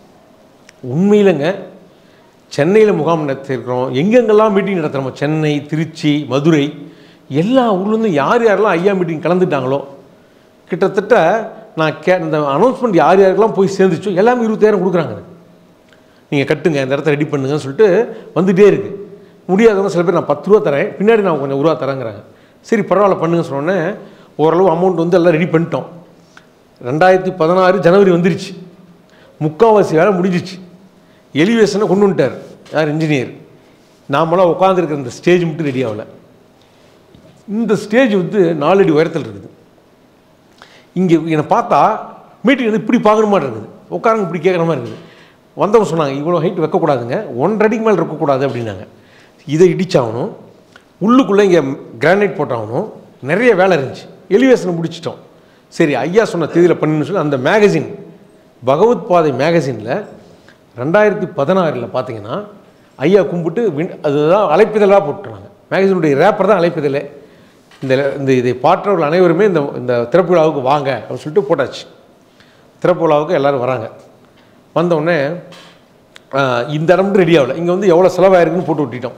உண்மையிலங்க சென்னையில் முகாம் நடத்தியிருக்கிறோம் எங்கெங்கெல்லாம் மீட்டிங் நடத்துகிறோமோ சென்னை திருச்சி மதுரை எல்லா ஊர்லேருந்தும் யார் யாரெல்லாம் ஐயா மீட்டிங் கலந்துட்டாங்களோ கிட்டத்தட்ட நான் கே இந்த அனௌன்ஸ்மெண்ட் யார் யாருக்கெல்லாம் போய் சேர்ந்துச்சோ எல்லாமே இருபத்தாயிரம் கொடுக்குறாங்க எனக்கு. நீங்கள் கட்டுங்க இந்த இடத்த ரெடி பண்ணுங்கன்னு சொல்லிட்டு வந்துகிட்டே இருக்குது முடியாதவங்க சில பேர் நான் பத்து ரூபா தரேன் பின்னாடி நான் கொஞ்சம் ரூபா தரேங்கிறாங்க சரி பரவாயில்ல பண்ணுங்க சொன்னோன்னே ஓரளவு அமௌண்ட் வந்து எல்லாம் ரெடி பண்ணிட்டோம் ரெண்டாயிரத்தி பதினாறு ஜனவரி வந்துருச்சு முக்கால்வாசி வேலை முடிஞ்சிச்சு எலிவேஷனை கொண்டு வந்துட்டார் யார் இன்ஜினியர் நாமெல்லாம் உட்காந்துருக்கிற இந்த ஸ்டேஜ் மட்டும் ரெடி ஆகல இந்த ஸ்டேஜ் வந்து நாலடி உயரத்தில் இருக்குது இங்கே என்னை பார்த்தா மீட்டிங் வந்து இப்படி பார்க்குற மாதிரி இருக்குது உட்காரங்க இப்படி கேட்குற மாதிரி இருக்குது வந்தவங்க சொன்னாங்க இவ்வளோ ஹைட் வைக்கக்கூடாதுங்க ஒன்றரை அடிக்கு மேலே இருக்கக்கூடாது அப்படின்னாங்க இதை இடிச்சாகணும் உள்ளுக்குள்ளே இங்கே கிரானைட் போட்டாகணும் நிறைய வேலை இருந்துச்சு எலிவேஷனை முடிச்சிட்டோம் சரி ஐயா சொன்ன தேதியில் பண்ணுன்னு சொல்லி அந்த மேகசின் பகவத் பாதை மேகசினில் ரெண்டாயிரத்தி பதினாறில் பார்த்தீங்கன்னா ஐயா கும்பிட்டு வின் அதுதான் அழைப்பிதழாக போட்டுறாங்க மேகசினுடைய ரேப்பர் தான் அழைப்பிதழே இந்த இந்த இதை பாற்றவர்கள் அனைவருமே இந்த இந்த திறப்பு விழாவுக்கு வாங்க அப்படின்னு சொல்லிட்டு போட்டாச்சு திறப்பு விழாவுக்கு எல்லோரும் வராங்க வந்தவுடனே ஆஹ், இந்த இடம் ரெடி ஆகல இங்கே வந்து எவ்வளோ செலவாயிருக்குன்னு போட்டு விட்டுட்டோம்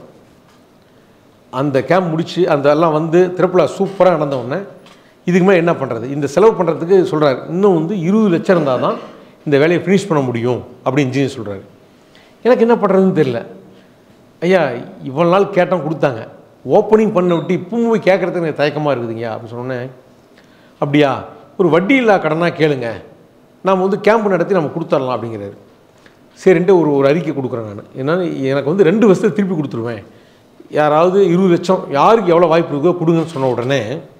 அந்த கேம்ப் முடிச்சு அந்த எல்லாம் வந்து திறப்புலா சூப்பராக நடந்த உடனே இதுக்கு மேலே என்ன பண்ணுறது இந்த செலவு பண்ணுறதுக்கு சொல்கிறார் இன்னும் வந்து இருபது லட்சம் இருந்தால் தான் இந்த வேலையை ஃபினிஷ் பண்ண முடியும் அப்படின்னு இன்ஜினியர் சொல்கிறாரு எனக்கு என்ன பண்ணுறதுன்னு தெரியல ஐயா இவ்வளோ நாள் கேட்டோம் கொடுத்தாங்க ஓப்பனிங் பண்ண விட்டு இப்பவும் போய் கேட்குறதுக்கு எனக்கு தயக்கமாக இருக்குதுங்க அப்படின்னு சொன்னேன் அப்படியா ஒரு வட்டி இல்லா கடனாக கேளுங்க நாம் வந்து கேம்ப் நடத்தி நம்ம கொடுத்துடலாம் அப்படிங்கிறாரு சரின்ட்டு ஒரு ஒரு அறிக்கை கொடுக்குறேன் நான் ஏன்னா எனக்கு வந்து ரெண்டு வருஷத்தை திருப்பி கொடுத்துருவேன் யாராவது இருபது லட்சம் யாருக்கு எவ்வளோ வாய்ப்பு இருக்கோ கொடுங்கன்னு சொன்ன உடனே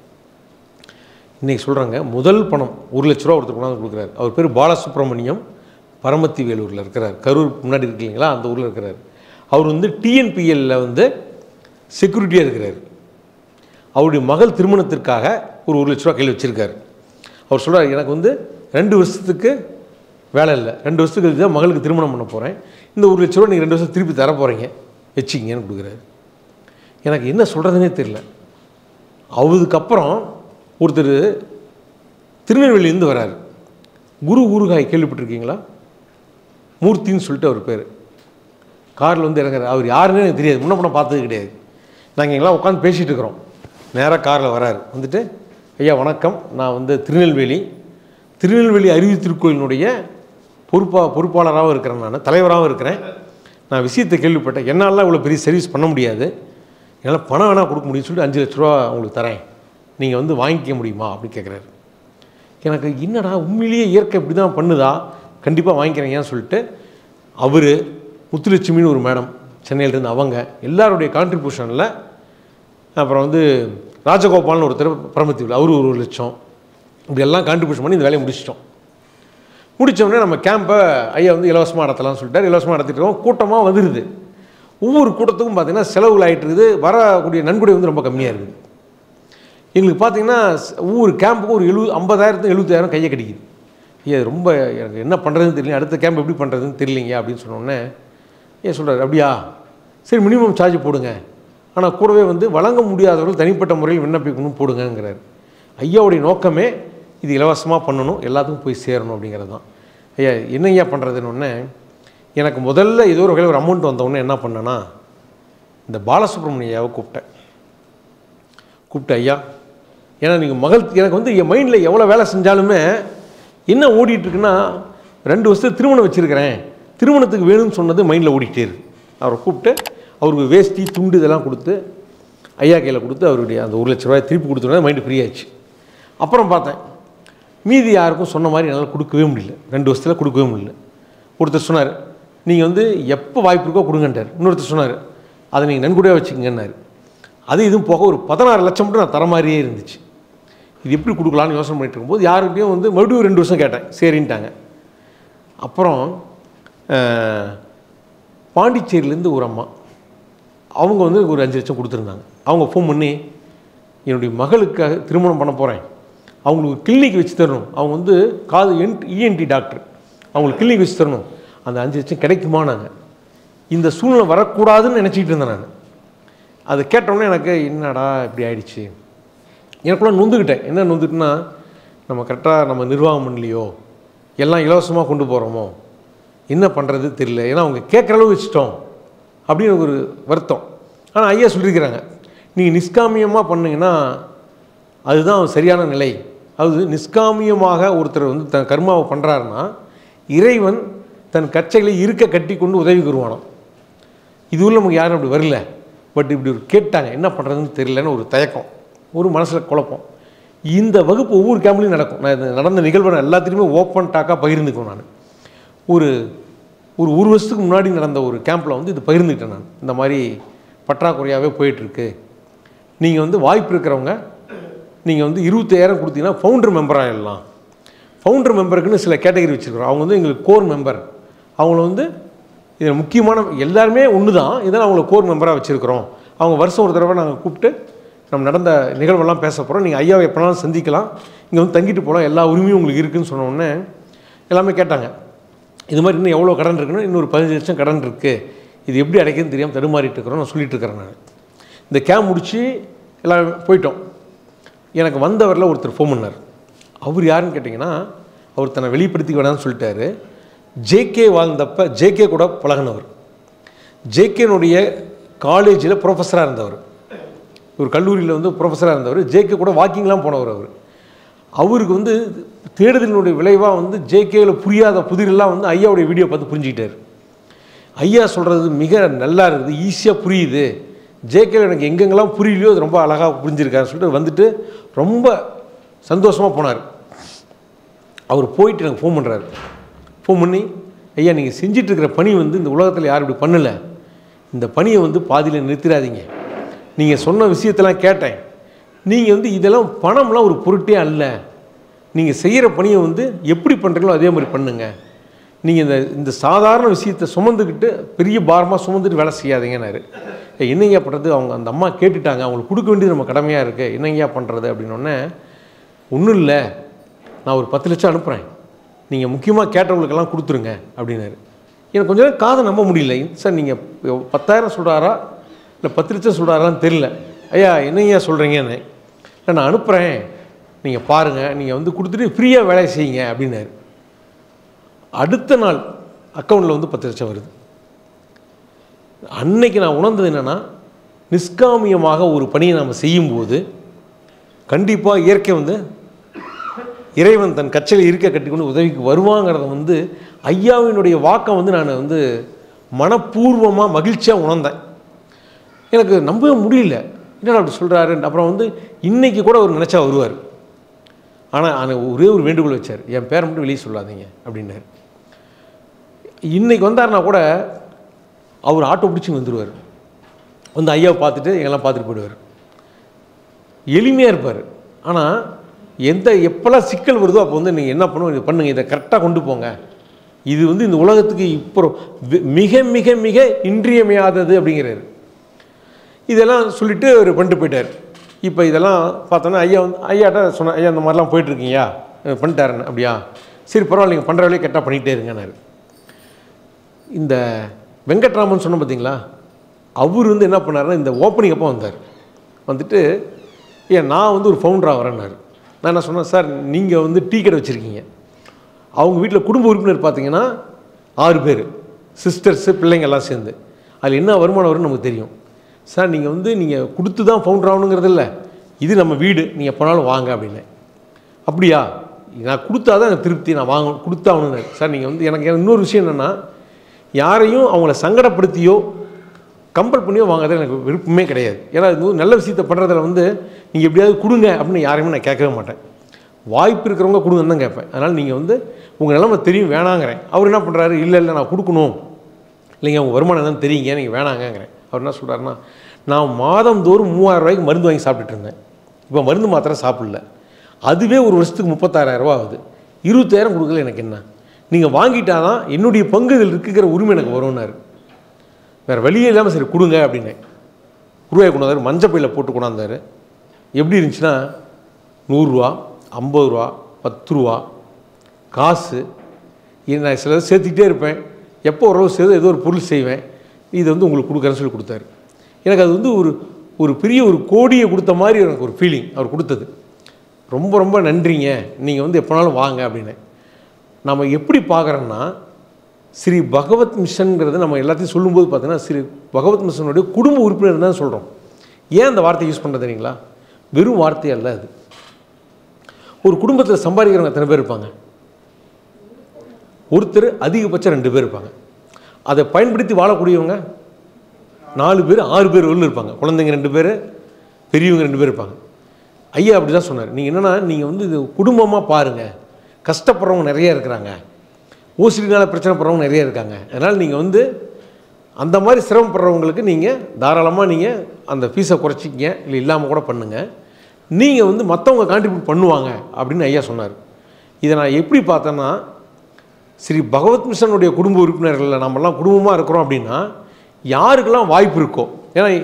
இன்றைக்கி சொல்கிறாங்க முதல் பணம் ஒரு லட்ச ரூபா ஒருத்தர் கொண்டாந்து கொடுக்குறாரு அவர் பேர் பாலசுப்ரமணியம் பரமத்தி வேலூரில் இருக்கிறார் கரூர் முன்னாடி இருக்கு இல்லைங்களா அந்த ஊரில் இருக்கிறார் அவர் வந்து டிஎன்பிஎல்ல வந்து செக்யூரிட்டியாக இருக்கிறார் அவருடைய மகள் திருமணத்திற்காக ஒரு ஒரு லட்ச ரூபா கையில் வச்சுருக்காரு அவர் சொல்றாரு எனக்கு வந்து ரெண்டு வருஷத்துக்கு வேலை இல்லை ரெண்டு வருஷத்துக்கு கழிச்சு தான் மகளுக்கு திருமணம் பண்ண போகிறேன் இந்த ஒரு லட்ச ரூபா நீங்கள் ரெண்டு வருஷம் திருப்பி தர போகிறீங்க வச்சுக்கிங்கன்னு கொடுக்குறாரு எனக்கு என்ன சொல்கிறதுனே தெரியல அதுக்கப்புறம் ஒருத்தர் திருநெல்வேலியிலேருந்து வராரு குரு ஊறுகாய் கேள்விப்பட்டிருக்கீங்களா மூர்த்தின்னு சொல்லிட்டு அவர் பேர் காரில் வந்து இறங்குறாரு அவர் யாருன்னே எனக்கு தெரியாது முன்ன பண்ண பார்த்தது கிடையாது நாங்கள் எங்கெல்லாம் உட்காந்து பேசிகிட்டு இருக்கிறோம் நேராக காரில் வராரு வந்துட்டு ஐயா வணக்கம் நான் வந்து திருநெல்வேலி திருநெல்வேலி அறிவு திருக்கோயிலினுடைய பொறுப்பா பொறுப்பாளராகவும் இருக்கிறேன் நான் தலைவராகவும் இருக்கிறேன் நான் விஷயத்தை கேள்விப்பட்டேன் என்னாலாம் இவ்வளோ பெரிய சர்வீஸ் பண்ண முடியாது என்னால் பணம் வேணால் கொடுக்க முடியும்னு சொல்லிட்டு அஞ்சு லட்ச ரூபா உங்களுக்கு தரேன் நீங்கள் வந்து வாங்கிக்க முடியுமா அப்படின்னு கேட்குறாரு எனக்கு என்னடா உண்மையிலேயே இயற்கை இப்படி தான் பண்ணுதா கண்டிப்பாக வாங்கிக்கிறேங்கன்னு சொல்லிட்டு அவர் முத்துலட்சுமின்னு ஒரு மேடம் சென்னையிலேருந்து அவங்க எல்லாருடைய கான்ட்ரிபியூஷனில் அப்புறம் வந்து ராஜகோபால்னு ஒருத்தர் பரமத்தீவில் அவரு ஒரு ஒரு லட்சம் இப்படி எல்லாம் கான்ட்ரிபியூஷன் பண்ணி இந்த வேலையை முடிச்சிட்டோம் முடிச்ச உடனே நம்ம கேம்பை ஐயா வந்து இலவசமாக நடத்தலாம்னு சொல்லிட்டார் இலவசமாக நடத்திட்டு இருக்கோம் கூட்டமாக வந்துடுது ஒவ்வொரு கூட்டத்துக்கும் பார்த்தீங்கன்னா செலவுகள் ஆகிட்டு இருக்குது வரக்கூடிய நன்கொடை வந்து ரொம்ப கம்மியாக இருக்குது எங்களுக்கு பார்த்தீங்கன்னா ஸ்- ஒவ்வொரு கேம்புக்கும் ஒரு எழுபது ஐம்பதாயிரத்து எழுபத்தாயிரம் கையை கிடைக்குது ஐயா இது ரொம்ப எனக்கு என்ன பண்ணுறதுன்னு தெரியல அடுத்த கேம்ப் எப்படி பண்ணுறதுன்னு தெரியலைங்க அப்படின்னு சொன்னோடனே ஏன் சொல்கிறார் அப்படியா சரி மினிமம் சார்ஜ் போடுங்க ஆனால் கூடவே வந்து வழங்க முடியாதவர்கள் தனிப்பட்ட முறையில் விண்ணப்பிக்கணும் போடுங்கங்கிறார் ஐயாவுடைய நோக்கமே இது இலவசமாக பண்ணணும் எல்லாத்துக்கும் போய் சேரணும் அப்படிங்கிறது தான் ஐயா என்ன ஐயா பண்ணுறதுன்னு ஒன்று எனக்கு முதல்ல ஏதோ ஒரு வகையில் ஒரு அமௌண்ட் வந்த உடனே என்ன பண்ணேன்னா இந்த பாலசுப்ரமணிய ஐயாவை கூப்பிட்டேன் கூப்பிட்டு ஐயா ஏன்னா நீங்கள் மகள் எனக்கு வந்து என் மைண்டில் எவ்வளோ வேலை செஞ்சாலுமே என்ன ஓடிட்டு இருக்குன்னா ரெண்டு வருஷத்துக்கு திருமணம் வச்சுருக்கிறேன் திருமணத்துக்கு வேணும்னு சொன்னது மைண்டில் ஓடிட்டே இருக்கு அவரை கூப்பிட்டு அவருக்கு வேஷ்டி துண்டு இதெல்லாம் கொடுத்து ஐயா கையில் கொடுத்து அவருடைய அந்த ஒரு லட்ச ரூபாய் திருப்பி கொடுத்தோன்னே மைண்டு ஃப்ரீ ஆயிடுச்சு அப்புறம் பார்த்தேன் மீதி யாருக்கும் சொன்ன மாதிரி என்னால் கொடுக்கவே முடியல ரெண்டு வருஷத்தில் கொடுக்கவே முடியல ஒருத்தர் சொன்னார் நீங்கள் வந்து எப்போ வாய்ப்பு இருக்கோ கொடுங்கன்றார் இன்னொருத்தர் சொன்னார் அதை நீங்கள் நன்கொடையாக வச்சுக்கங்கன்னாரு அது இதுவும் போக ஒரு பதினாறு லட்சம் மட்டும் நான் தர மாதிரியே இருந்துச்சு இது எப்படி கொடுக்கலான்னு யோசனை பண்ணிட்டு இருக்கும்போது யாருக்கிட்டையும் வந்து மறுபடியும் ரெண்டு வருஷம் கேட்டேன் சரின்ட்டாங்க அப்புறம் அஹ், பாண்டிச்சேரியிலேருந்து ஒரு அம்மா அவங்க வந்து ஒரு அஞ்சு லட்சம் கொடுத்துருந்தாங்க அவங்க ஃபோன் பண்ணி என்னுடைய மகளுக்காக திருமணம் பண்ண போகிறேன் அவங்களுக்கு கிளினிக் வச்சு தரணும் அவங்க வந்து காது என் இஎன்டி டாக்டர் அவங்களுக்கு கிளினிக் வச்சு தரணும் அந்த அஞ்சு லட்சம் கிடைக்குமானாங்க இந்த சூழ்நிலை வரக்கூடாதுன்னு நினச்சிக்கிட்டு இருந்தேன் நான் அதை கேட்டோன்னே எனக்கு என்னடா இப்படி ஆயிடுச்சு எனக்குள்ள நொந்துக்கிட்டேன் என்ன நொந்துட்டுனா நம்ம கரெக்டாக நம்ம நிர்வாகம் பண்ணலையோ எல்லாம் இலவசமாக கொண்டு போகிறோமோ என்ன பண்ணுறது தெரியல ஏன்னா அவங்க கேட்குற அளவு வச்சுட்டோம் அப்படின்னு ஒரு வருத்தம் ஆனால் ஐயா சொல்லியிருக்கிறாங்க நீங்கள் நிஷ்காமியமாக பண்ணீங்கன்னா அதுதான் சரியான நிலை அது நிஷ்காமியமாக ஒருத்தர் வந்து தன் கர்மாவை பண்ணுறாருன்னா இறைவன் தன் கச்சைகளை இருக்க கட்டி கொண்டு உதவி வருவானாம் இதுவும் நமக்கு யாரும் அப்படி வரல பட் இப்படி ஒரு கேட்டாங்க என்ன பண்ணுறதுன்னு தெரியலன்னு ஒரு தயக்கம் ஒரு மனசில் குழப்பம் இந்த வகுப்பு ஒவ்வொரு கேம்ப்லையும் நடக்கும் நான் இது நடந்த நிகழ்வை நான் எல்லாத்துலேயுமே ஓப்பன் டாக்காக பகிர்ந்துக்குவேன் நான் ஒரு ஒரு ஒரு வருஷத்துக்கு முன்னாடி நடந்த ஒரு கேம்பில் வந்து இது பகிர்ந்துக்கிட்டேன் நான் இந்த மாதிரி பற்றாக்குறையாகவே போயிட்டுருக்கு நீங்கள் வந்து வாய்ப்பு இருக்கிறவங்க நீங்கள் வந்து இருபத்தாயிரம் கொடுத்தீங்கன்னா ஃபவுண்டர் மெம்பராக ஆகிடலாம் ஃபவுண்டர் மெம்பருக்குன்னு சில கேட்டகரி வச்சுருக்கிறோம் அவங்க வந்து எங்களுக்கு கோர் மெம்பர் அவங்கள வந்து இதில் முக்கியமான எல்லாருமே ஒன்று தான் இதனால் அவங்கள கோர் மெம்பராக வச்சுருக்கிறோம் அவங்க வருஷம் ஒரு தடவை நாங்கள் கூப்பிட்டு நம்ம நடந்த நிகழ்வெல்லாம் பேச போகிறோம் நீங்கள் ஐயாவை எப்போனாலும் சந்திக்கலாம் இங்கே வந்து தங்கிட்டு போகலாம் எல்லா உரிமையும் உங்களுக்கு இருக்குன்னு சொன்ன உடனே எல்லாமே கேட்டாங்க இது மாதிரி இன்னும் எவ்வளோ கடன் இருக்குன்னு இன்னொரு பதினஞ்சு லட்சம் கடன் இருக்குது இது எப்படி அடைக்குதுன்னு தெரியாமல் தடுமாறிட்டு இருக்கிறோம் நான் சொல்லிட்டு இருக்கிறேன் நான் இந்த கேம்ப் முடித்து எல்லாம் போயிட்டோம் எனக்கு வந்தவரில் ஒருத்தர் ஃபோன் பண்ணார் அவர் யாருன்னு கேட்டிங்கன்னா அவர் தன்னை வெளிப்படுத்திக்க வேணாம்னு சொல்லிட்டாரு ஜேகே வாழ்ந்தப்ப ஜேகே கூட பழகினவர் ஜேகேனுடைய காலேஜில் ப்ரொஃபஸராக இருந்தவர் ஒரு கல்லூரியில் வந்து ப்ரொஃபஸராக இருந்தவர் ஜேகே கூட வாக்கிங்லாம் போனவர் அவர் அவருக்கு வந்து தேடுதலினுடைய விளைவாக வந்து ஜேகேவில் புரியாத புதிரெல்லாம் வந்து ஐயாவுடைய வீடியோ பார்த்து புரிஞ்சுக்கிட்டார் ஐயா சொல்கிறது மிக நல்லா இருக்குது ஈஸியாக புரியுது ஜேகேல எனக்கு எங்கெங்கெல்லாம் புரியலையோ அது ரொம்ப அழகாக புரிஞ்சிருக்காருன்னு சொல்லிட்டு வந்துட்டு ரொம்ப சந்தோஷமாக போனார் அவர் போயிட்டு எனக்கு ஃபோன் பண்ணுறாரு ஃபோன் பண்ணி ஐயா நீங்கள் செஞ்சிட்டு இருக்கிற பணி வந்து இந்த உலகத்தில் யாரும் இப்படி பண்ணலை இந்த பணியை வந்து பாதியில் நிறுத்திடாதீங்க நீங்கள் சொன்ன விஷயத்தெல்லாம் கேட்டேன் நீங்கள் வந்து இதெல்லாம் பணம்லாம் ஒரு பொருட்டே அல்ல நீங்கள் செய்கிற பணியை வந்து எப்படி பண்ணுறீங்களோ அதே மாதிரி பண்ணுங்க நீங்கள் இந்த இந்த சாதாரண விஷயத்தை சுமந்துக்கிட்டு பெரிய பாரமாக சுமந்துட்டு வேலை செய்யாதீங்கன்னாரு "ஏய், என்னய்யா பண்ணுறது அவங்க அந்த அம்மா கேட்டுட்டாங்க அவங்களுக்கு கொடுக்க வேண்டியது நம்ம கடமையாக இருக்குது என்னய்யா பண்ணுறது அப்படின்னோடனே ஒன்றும் இல்லை நான் ஒரு பத்து லட்சம் அனுப்புகிறேன் நீங்கள் முக்கியமாக கேட்டவங்களுக்கெல்லாம் கொடுத்துருங்க அப்படின்னாரு எனக்கு கொஞ்ச நேரம் காதை நம்ப முடியல சார் நீங்கள் பத்தாயிரம் சொல்கிறாரா இல்லை பத்து லட்சம் சொல்கிறாரான்னு தெரில ஐயா என்னய்யா சொல்கிறீங்கன்னு "இல்லை, நான் அனுப்புகிறேன் நீங்கள் பாருங்கள் நீங்கள் வந்து கொடுத்துட்டு ஃப்ரீயாக வேலை செய்யுங்க அப்படின்னாரு அடுத்த நாள் அக்கௌண்ட்டில் வந்து பத்து லட்சம் வருது அன்னைக்கு நான் உணர்ந்தது என்னென்னா நிஷ்காமியமாக ஒரு பணியை நாம் செய்யும்போது கண்டிப்பாக இயற்கை வந்து இறைவன் தன் கச்சையில் இருக்க கட்டிக்கொண்டு உதவிக்கு வருவாங்கிறத வந்து ஐயாவினுடைய வாக்கம் வந்து நான் வந்து மனப்பூர்வமாக மகிழ்ச்சியாக உணர்ந்தேன் எனக்கு நம்பவே முடியல என்னடா அப்படி சொல்கிறாரு அப்புறம் வந்து இன்னைக்கு கூட அவர் நினச்சா வருவார் ஆனால் ஆனால் ஒரே ஒரு வேண்டுகோள் வச்சார் என் பேரை மட்டும் வெளியே சொல்லாதீங்க அப்படின்னாரு இன்னைக்கு வந்தாருன்னா கூட அவர் ஆட்டோ பிடிச்சி வந்துடுவார் வந்து ஐயாவை பார்த்துட்டு எங்கெல்லாம் பார்த்துட்டு போயிடுவார் எளிமையாக இருப்பார் ஆனால் எந்த எப்போல்லாம் சிக்கல் வருதோ அப்போ வந்து நீங்கள் என்ன பண்ணுவோம் இதை பண்ணுங்க இதை கரெக்டாக கொண்டு போங்க இது வந்து இந்த உலகத்துக்கு இப்போ வி- மிக மிக மிக இன்றியமையாதது அப்படிங்கிறாரு இதெல்லாம் சொல்லிட்டு அவர் பண்ணிட்டு போயிட்டார் இப்போ இதெல்லாம் பார்த்தோன்னா ஐயா வந்து ஐயாட்ட சொன்னேன் ஐயா இந்த மாதிரிலாம் போயிட்டுருக்கீங்களா பண்ணிட்டாருன்னு அப்படியா சரி பரவாயில்ல நீங்கள் பண்ணுற வேலையை கரெக்டாக பண்ணிகிட்டே இருங்கன்னாரு இந்த வெங்கட்ராமன் சொன்ன பார்த்தீங்களா அவர் வந்து என்ன பண்ணாருன்னா இந்த ஓப்பனிங் அப்போ வந்தார் வந்துட்டு ஏன் நான் வந்து ஒரு ஃபவுண்டராக வரேன்னாரு நான் என்ன சொன்னேன் சார் நீங்கள் வந்து டீ கடை வச்சுருக்கீங்க அவங்க வீட்டில் குடும்ப உறுப்பினர் பார்த்தீங்கன்னா ஆறு பேர் சிஸ்டர்ஸு பிள்ளைங்க எல்லாம் சேர்ந்து அதில் என்ன வருமானம் வரும்னு நமக்கு தெரியும் சார் நீங்கள் வந்து நீங்கள் கொடுத்து தான் ஃபவுண்டர் ஆகணுங்கிறது இல்லை இது நம்ம வீடு நீங்கள் எப்போனாலும் வாங்க அப்படின்னேன் அப்படியா நான் கொடுத்தா தான் எனக்கு திருப்தி நான் வாங்க கொடுத்தாகணுன்னு சார் நீங்கள் வந்து எனக்கு இன்னொரு விஷயம் என்னென்னா யாரையும் அவங்கள சங்கடப்படுத்தியோ கம்பல் பண்ணியோ வாங்குறது எனக்கு விருப்பமே கிடையாது ஏன்னா இது வந்து நல்ல விஷயத்தை பண்ணுறதுல வந்து நீங்கள் எப்படியாவது கொடுங்க அப்படின்னு யாரையுமே நான் கேட்கவே மாட்டேன் வாய்ப்பு இருக்கிறவங்க கொடுங்கன்னு தான் கேட்பேன் அதனால் நீங்கள் வந்து உங்கள் நிலைமை தெரியும் வேணாங்கிறேன் அவர் என்ன பண்ணுறாரு இல்லை இல்லை நான் கொடுக்கணும் இல்லைங்க உங்கள் வருமானம் என்னன்னு தெரியுங்க நீங்கள் வேணாங்கங்கிறேன் அவர் என்ன சொல்கிறாருன்னா நான் மாதந்தோறும் மூவாயிரம் ரூபாய்க்கு மருந்து வாங்கி சாப்பிட்டுட்டு இருந்தேன் இப்போ மருந்து மாத்திரை சாப்பிடல அதுவே ஒரு வருஷத்துக்கு முப்பத்தாயிரம் ரூபா ஆகுது இருபத்தாயிரம் கொடுக்கல எனக்கு என்ன நீங்கள் வாங்கிட்டாதான் என்னுடைய பங்கு இதில் இருக்குங்கிற உரிமை எனக்கு வரும்னாரு வேறு வழியே இல்லாமல் சரி கொடுங்க அப்படின்னேன் ரூபாய் கொண்டாந்தாரு மஞ்சள் பையில் போட்டு கொண்டாந்தாரு எப்படி இருந்துச்சுன்னா நூறுரூவா ஐம்பது ரூபா பத்து ரூபா காசு இது நான் சில சேர்த்துக்கிட்டே இருப்பேன் எப்போ ஓரளவு சேர்த்து ஏதோ ஒரு பொருள் செய்வேன் இது வந்து உங்களுக்கு கொடுக்குறேன்னு சொல்லி கொடுத்தாரு எனக்கு அது வந்து ஒரு ஒரு பெரிய ஒரு கோடியை கொடுத்த மாதிரி எனக்கு ஒரு ஃபீலிங் அவர் கொடுத்தது ரொம்ப ரொம்ப நன்றிங்க நீங்கள் வந்து எப்போனாலும் வாங்க அப்படின்னு நம்ம எப்படி பார்க்குறோன்னா ஸ்ரீ பகவத் மிஷன்ங்கிறது நம்ம எல்லாத்தையும் சொல்லும்போது பார்த்தீங்கன்னா ஸ்ரீ பகவத் மிஷனுடைய குடும்ப உறுப்பினர் தான் சொல்கிறோம் ஏன் அந்த வார்த்தை யூஸ் பண்ணுறது தெரியுங்களா வெறும் வார்த்தை அல்ல அது ஒரு குடும்பத்தில் சம்பாதிக்கிறவங்க எத்தனை பேர் இருப்பாங்க ஒருத்தர் அதிகபட்சம் ரெண்டு பேர் இருப்பாங்க அதை பயன்படுத்தி வாழக்கூடியவங்க நாலு பேர் ஆறு பேர் உள்ள இருப்பாங்க குழந்தைங்க ரெண்டு பேர் பெரியவங்க ரெண்டு பேர் இருப்பாங்க ஐயா அப்படி தான் சொன்னார் நீங்கள் என்னென்னா நீங்கள் வந்து இது குடும்பமாக பாருங்கள் கஷ்டப்படுறவங்க நிறைய இருக்கிறாங்க ஓசிடினால பிரச்சனை படுறவங்க நிறைய இருக்காங்க அதனால் நீங்கள் வந்து அந்த மாதிரி சிரமப்படுறவங்களுக்கு நீங்கள் தாராளமாக நீங்கள் அந்த ஃபீஸை குறைச்சிக்கிங்க இல்லை இல்லாமல் கூட பண்ணுங்கள் நீங்கள் வந்து மற்றவங்க கான்ட்ரிபியூட் பண்ணுவாங்க அப்படின்னு ஐயா சொன்னார் இதை நான் எப்படி பார்த்தேன்னா ஸ்ரீ பகவத் மிஷனுடைய குடும்ப உறுப்பினர்கள் நம்மலாம் குடும்பமாக இருக்கிறோம் அப்படின்னா யாருக்கெல்லாம் வாய்ப்பு இருக்கோ ஏன்னா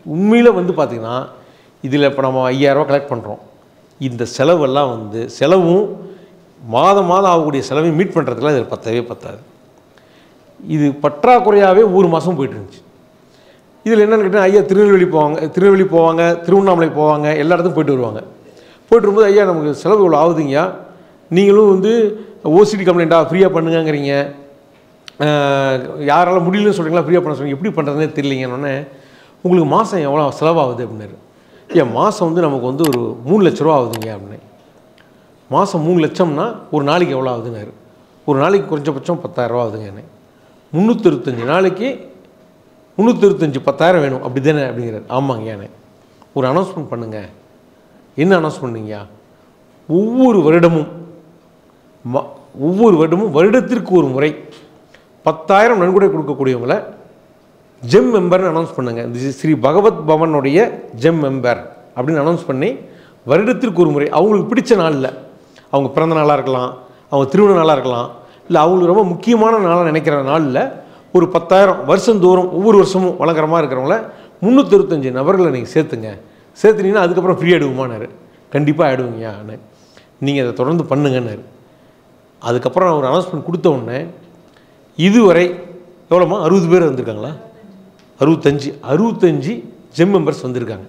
உண்மையில் வந்து பார்த்திங்கன்னா இதில் இப்போ நம்ம ஐயாயிரரூவா கலெக்ட் பண்ணுறோம் இந்த செலவெல்லாம் வந்து செலவும் மாதம் மாதம் ஆகக்கூடிய செலவையும் மீட் பண்ணுறதுக்குலாம் இதில் பத்தவே பத்தாது இது பற்றாக்குறையாகவே ஒரு மாதம் போயிட்டு இருந்துச்சு இதில் என்னென்னு கேட்டால் ஐயா திருநெல்வேலி போவாங்க திருநெல்வேலி போவாங்க திருவண்ணாமலை போவாங்க எல்லா இடத்துக்கும் போயிட்டு வருவாங்க போயிட்டு வரும்போது ஐயா நமக்கு செலவு இவ்வளோ ஆகுதுங்கய்யா நீங்களும் வந்து ஓசிடி கம்ப்ளைண்ட்டா ஃப்ரீயாக பண்ணுங்கங்கிறீங்க அஹ், யாரால முடியலன்னு சொல்கிறீங்களா ஃப்ரீயாக பண்ண சொல்றீங்க எப்படி பண்ணுறதுனே தெரியலிங்கன்னொன்னே உங்களுக்கு மாதம் எவ்வளோ செலவாகுது அப்படின்னாரு ஐயா மாதம் வந்து நமக்கு வந்து ஒரு மூணு லட்ச ரூபா ஆகுதுங்க அப்படின்னு மாதம் மூணு லட்சம்னா ஒரு நாளைக்கு எவ்வளோ ஆகுதுன்னாரு ஒரு நாளைக்கு குறைஞ்சபட்சம் பத்தாயிரரூவா ஆகுதுங்க என்ன முந்நூற்றி நாளைக்கு முந்நூற்றி பத்தாயிரம் வேணும் அப்படி தானே அப்படிங்கிறார் ஆமாங்க ஏன்னு ஒரு அனௌன்ஸ்மெண்ட் பண்ணுங்க என்ன அனௌன்ஸ் பண்ணீங்கயா ஒவ்வொரு வருடமும் ம- ஒவ்வொரு வருடமும் வருடத்திற்கு ஒரு முறை பத்தாயிரம் நன்கொடை கொடுக்கக்கூடியவங்களை ஜெம் மெம்பர்னு அனௌன்ஸ் பண்ணுங்க இது ஸ்ரீ பகவத் பவனுடைய ஜெம் மெம்பர் அப்படின்னு அனௌன்ஸ் பண்ணி வருடத்திற்கு ஒரு முறை அவங்களுக்கு பிடிச்ச நாளில் அவங்க பிறந்த நாளாக இருக்கலாம் அவங்க திருமண நாளாக இருக்கலாம் இல்லை அவங்களுக்கு ரொம்ப முக்கியமான நாளாக நினைக்கிற நாளில் ஒரு பத்தாயிரம் வருஷந்தோறும் ஒவ்வொரு வருஷமும் வழங்குற மாதிரி இருக்கிறவங்கள முந்நூற்றறுபத்தஞ்சு நபர்களை நீங்கள் சேர்த்துங்க சேர்த்துனீங்கன்னா அதுக்கப்புறம் ஃப்ரீ ஆகிடுவோமானாரு கண்டிப்பாக ஆகிடுவீங்கன்னு நீங்கள் அதை தொடர்ந்து பண்ணுங்கன்னாரு அதுக்கப்புறம் நான் ஒரு அனௌன்ஸ்மெண்ட் கொடுத்த உடனே இதுவரை எவ்வளோமா அறுபது பேர் வந்திருக்காங்களா அறுபத்தஞ்சு அறுபத்தஞ்சு ஜெம் மெம்பர்ஸ் வந்திருக்காங்க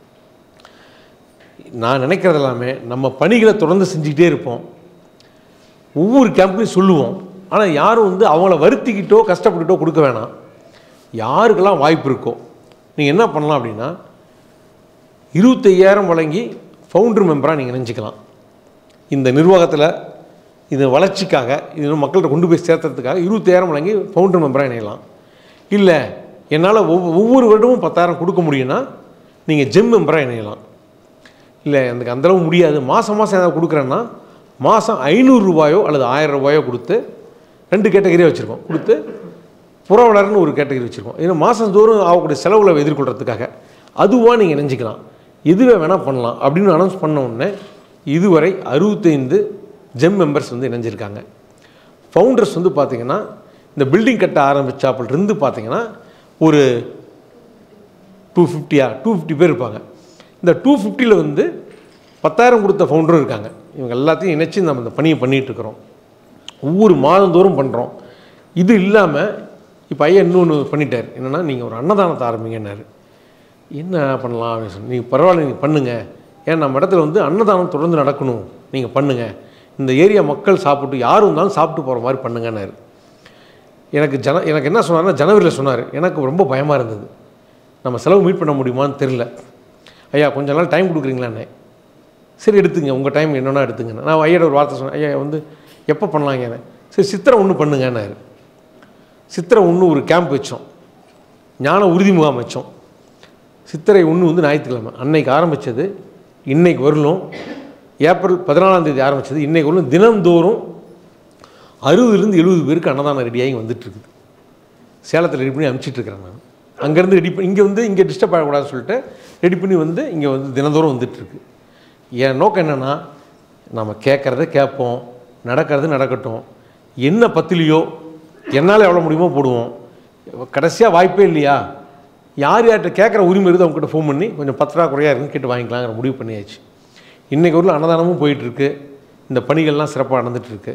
நான் நினைக்கிறது எல்லாமே நம்ம பணிகளை தொடர்ந்து செஞ்சுக்கிட்டே இருப்போம் ஒவ்வொரு கேம்ப்லையும் சொல்லுவோம் ஆனால் யாரும் வந்து அவங்கள வருத்திக்கிட்டோ கஷ்டப்பட்டுட்டோ கொடுக்க வேணாம் யாருக்கெல்லாம் வாய்ப்பு இருக்கோ நீங்கள் என்ன பண்ணலாம் அப்படின்னா இருபத்தையாயிரம் வழங்கி ஃபவுண்டர் மெம்பராக நீங்கள் நினச்சிக்கலாம் இந்த நிர்வாகத்தில் இது வளர்ச்சிக்காக இது இன்னும் மக்கள்கிட்ட கொண்டு போய் சேர்த்ததுக்காக இருபத்தாயிரம் வழங்கி ஃபவுண்டர் மெம்பராக இணையலாம் இல்லை என்னால் ஒவ்வொரு ஒவ்வொரு வருடமும் பத்தாயிரம் கொடுக்க முடியும்னா நீங்கள் ஜெம் மெம்பராக இணையலாம் இல்லை எனக்கு அந்தளவு முடியாது மாதம் மாதம் ஏதாவது கொடுக்குறேன்னா மாதம் ஐநூறுரூவாயோ அல்லது ஆயிரம் ரூபாயோ கொடுத்து ரெண்டு கேட்டகரியாக வச்சுருக்கோம் கொடுத்து புறவலர்னு ஒரு கேட்டகரி வச்சுருக்கோம் ஏன்னா மாதந்தோறும் ஆகக்கூடிய செலவுகளை எதிர்கொள்கிறதுக்காக அதுவாக நீங்கள் இணைஞ்சிக்கலாம் எதுவே வேணால் பண்ணலாம் அப்படின்னு அனௌன்ஸ் பண்ண உடனே இதுவரை அறுபத்தைந்து ஜெம் மெம்பர்ஸ் வந்து இணைஞ்சிருக்காங்க ஃபவுண்டர்ஸ் வந்து பார்த்திங்கன்னா இந்த பில்டிங் கட்ட ஆரம்பிச்சாப்பிலிருந்து பார்த்தீங்கன்னா ஒரு டூ ஃபிஃப்டியா டூ ஃபிஃப்டி பேர் இருப்பாங்க இந்த டூ ஃபிஃப்டியில் வந்து பத்தாயிரம் கொடுத்த ஃபவுண்டரும் இருக்காங்க இவங்க எல்லாத்தையும் இணைச்சி நம்ம இந்த பணியை பண்ணிகிட்டு இருக்கிறோம் ஒவ்வொரு மாதந்தோறும் பண்ணுறோம் இது இல்லாமல் இப்போ ஐயா இன்னொன்று பண்ணிட்டார் என்னென்னா நீங்கள் ஒரு அன்னதானத்தை ஆரம்பிங்கன்னாரு என்ன பண்ணலாம் அப்படின்னு சொல்லி நீங்கள் பரவாயில்ல நீங்கள் பண்ணுங்கள் ஏன் நம்ம இடத்துல வந்து அன்னதானம் தொடர்ந்து நடக்கணும் நீங்கள் பண்ணுங்கள் இந்த ஏரியா மக்கள் சாப்பிட்டு யார் இருந்தாலும் சாப்பிட்டு போகிற மாதிரி பண்ணுங்கன்னாரு எனக்கு ஜன எனக்கு என்ன சொன்னார்னா ஜனவரியில் சொன்னார் எனக்கு ரொம்ப பயமாக இருந்தது நம்ம செலவு மீட் பண்ண முடியுமான்னு தெரில ஐயா கொஞ்ச நாள் டைம் கொடுக்குறீங்களாண்ணே சரி எடுத்துங்க உங்கள் டைம் என்னென்னா எடுத்துங்க நான் ஐயாட ஒரு வார்த்தை சொன்னேன் ஐயா வந்து எப்போ பண்ணலாங்க சரி சித்திரை ஒன்று பண்ணுங்கன்னாரு சித்திரை ஒன்று ஒரு கேம்ப் வச்சோம் ஞான உறுதி முகாம் வச்சோம் சித்திரை ஒன்று வந்து ஞாயிற்றுக்கிழமை அன்னைக்கு ஆரம்பித்தது இன்னைக்கு வரலும் ஏப்ரல் பதினாலாம் தேதி ஆரம்பித்தது இன்னைக்கு வரலும் தினந்தோறும் அறுபதுலேருந்து எழுபது பேருக்கு அன்னதானம் ரெடியாகி வந்துட்டுருக்குது சேலத்தில் ரெடி பண்ணி அனுப்பிச்சிட்டு இருக்கிறேன் நான் அங்கேருந்து ரெடி பண்ணி இங்கே வந்து இங்கே டிஸ்டர்ப் ஆகக்கூடாதுன்னு சொல்லிட்டு ரெடி பண்ணி வந்து இங்கே வந்து தினந்தோறும் வந்துட்டுருக்கு என் நோக்கம் என்னென்னா நம்ம கேட்குறத கேட்போம் நடக்கிறது நடக்கட்டும் என்ன பத்திலையோ என்னால் எவ்வளோ முடியுமோ போடுவோம் கடைசியாக வாய்ப்பே இல்லையா யார் யார்கிட்ட கேட்குற உரிமை இருக்குது அவங்ககிட்ட ஃபோன் பண்ணி கொஞ்சம் பற்றாக்குறையாக இருக்குன்னு கேட்டு வாங்கிக்கலாங்கிற முடிவு பண்ணியாச்சு இன்றைக்கு ஊரில் அன்னதானமும் போயிட்டுருக்கு இந்த பணிகள்லாம் சிறப்பாக நடந்துகிட்ருக்கு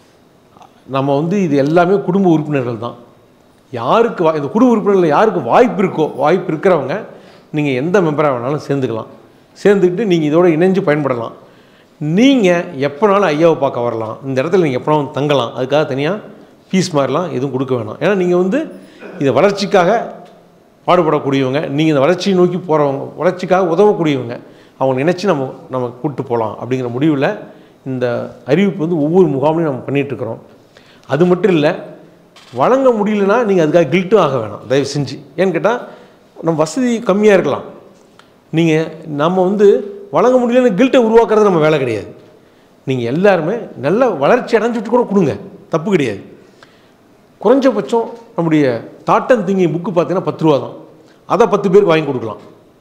நம்ம வந்து இது எல்லாமே குடும்ப உறுப்பினர்கள் தான் யாருக்கு வா இந்த குடும்ப உறுப்பினர்கள் யாருக்கு வாய்ப்பு இருக்கோ வாய்ப்பு இருக்கிறவங்க நீங்கள் எந்த மெம்பராக வேணாலும் சேர்ந்துக்கலாம் சேர்ந்துக்கிட்டு நீங்கள் இதோட இணைஞ்சு பயன்படலாம் நீங்கள் எப்போனாலும் ஐயாவை பார்க்க வரலாம் இந்த இடத்துல நீங்கள் எப்போனாலும் தங்கலாம் அதுக்காக தனியாக ஃபீஸ் மாதிரிலாம் எதுவும் கொடுக்க வேணாம் ஏன்னா நீங்கள் வந்து இதை வளர்ச்சிக்காக பாடுபடக்கூடியவங்க நீங்கள் இந்த வளர்ச்சியை நோக்கி போகிறவங்க வளர்ச்சிக்காக உதவக்கூடியவங்க அவங்க நினச்சி நம்ம நம்ம கூப்பிட்டு போகலாம் அப்படிங்கிற முடிவில் இந்த அறிவிப்பு வந்து ஒவ்வொரு முகாம்லையும் நம்ம பண்ணிகிட்ருக்குறோம் அது மட்டும் இல்லை வழங்க முடியலன்னா நீங்கள் அதுக்காக கில்ட்டும் ஆக வேணாம் தயவு செஞ்சு ஏன்னு கேட்டால் நம்ம வசதி கம்மியாக இருக்கலாம் நீங்கள் நம்ம வந்து வழங்க முடியலன்னு கில்ட்டை உருவாக்குறது நம்ம வேலை கிடையாது நீங்கள் எல்லாருமே நல்ல வளர்ச்சி அடைஞ்சிட்டு கூட கொடுங்க தப்பு கிடையாது குறைஞ்சபட்சம் நம்முடைய தாட் அண்ட் திங்கிங் புக்கு பார்த்தீங்கன்னா பத்து ரூபா தான் அதை பத்து பேருக்கு வாங்கி கொடுக்கலாம்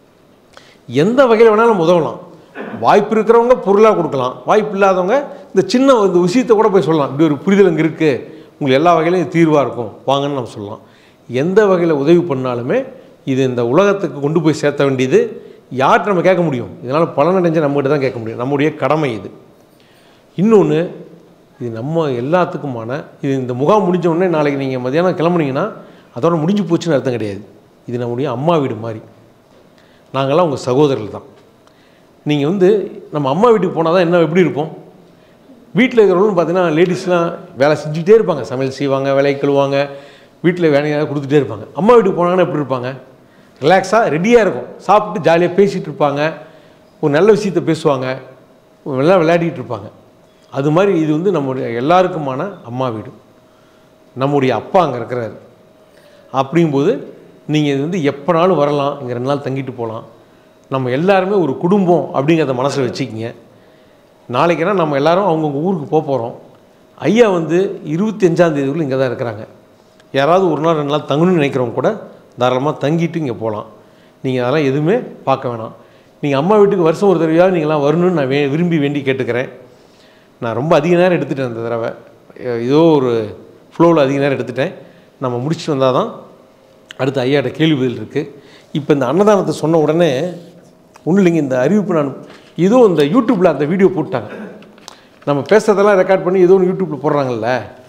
எந்த வகையில் வேணாலும் நம்ம உதவலாம் வாய்ப்பு இருக்கிறவங்க பொருளாக கொடுக்கலாம் வாய்ப்பு இல்லாதவங்க இந்த சின்ன இந்த விஷயத்தை கூட போய் சொல்லலாம் இப்படி ஒரு புரிதல் இங்கே இருக்குது உங்களுக்கு எல்லா வகையிலையும் தீர்வாக இருக்கும் வாங்கன்னு நம்ம சொல்லலாம் எந்த வகையில் உதவி பண்ணாலுமே இது இந்த உலகத்துக்கு கொண்டு போய் சேர்த்த வேண்டியது யார்கிட்ட நம்ம கேட்க முடியும் இதனால் பலனடைஞ்ச நம்மகிட்ட தான் கேட்க முடியும் நம்முடைய கடமை இது இன்னொன்று இது நம்ம எல்லாத்துக்குமான இது இந்த முகாம் முடிஞ்ச உடனே நாளைக்கு நீங்கள் மதியானம் கிளம்புனீங்கன்னா அதோட முடிஞ்சு போச்சுன்னு அர்த்தம் கிடையாது இது நம்முடைய அம்மா வீடு மாதிரி நாங்கள்லாம் உங்கள் சகோதரர்கள் தான் நீங்கள் வந்து நம்ம அம்மா வீட்டுக்கு போனால் தான் என்ன எப்படி இருப்போம் வீட்டில் இருக்கிறவங்களும் பார்த்தீங்கன்னா லேடிஸ்லாம் வேலை செஞ்சுக்கிட்டே இருப்பாங்க சமையல் செய்வாங்க வேலைக்கு கழுவாங்க வீட்டில் வேலையாக கொடுத்துட்டே இருப்பாங்க அம்மா வீட்டுக்கு போனாங்கன்னா எப்படி இருப்பாங்க ரிலாக்ஸாக ரெடியாக இருக்கும் சாப்பிட்டு ஜாலியாக பேசிகிட்டு இருப்பாங்க ஒரு நல்ல விஷயத்த பேசுவாங்க நல்லா விளையாடிட்டு இருப்பாங்க அது மாதிரி இது வந்து நம்முடைய எல்லாருக்குமான அம்மா வீடு நம்முடைய அப்பா அங்கே இருக்கிறாரு அப்படிங்கும்போது நீங்கள் இது வந்து எப்போனாலும் வரலாம் இங்கே ரெண்டு நாள் தங்கிட்டு போகலாம் நம்ம எல்லாருமே ஒரு குடும்பம் அப்படிங்கிறத மனசில் வச்சுக்கிங்க நாளைக்குனா நம்ம எல்லாரும் அவங்கவுங்க ஊருக்கு போக போகிறோம் ஐயா வந்து இருபத்தி அஞ்சாந்தேதிக்குள்ள இங்கே தான் இருக்கிறாங்க யாராவது ஒரு நாள் ரெண்டு நாள் தங்கணும்னு நினைக்கிறவங்க கூட தாராளமாக தங்கிட்டு இங்கே போகலாம் நீங்கள் அதெல்லாம் எதுவுமே பார்க்க வேணாம் நீங்கள் அம்மா வீட்டுக்கு வருஷம் ஒரு தடவையாவது நீங்களாம் வரணும்னு நான் வே விரும்பி வேண்டி கேட்டுக்கிறேன் நான் ரொம்ப அதிக நேரம் எடுத்துட்டேன் இந்த தடவை ஏதோ ஒரு ஃப்ளோவில் அதிக நேரம் எடுத்துட்டேன் நம்ம முடிச்சுட்டு வந்தால் தான் அடுத்து ஐயாட்ட கேள்வி பதில் இருக்குது இப்போ இந்த அன்னதானத்தை சொன்ன உடனே ஒன்றும் இல்லைங்க இந்த அறிவிப்பு நான் ஏதோ இந்த யூடியூப்பில் அந்த வீடியோ போட்டாங்க நம்ம பேசுகிறதெல்லாம் ரெக்கார்ட் பண்ணி ஏதோ ஒன்று யூடியூப்பில் போடுறாங்கல்ல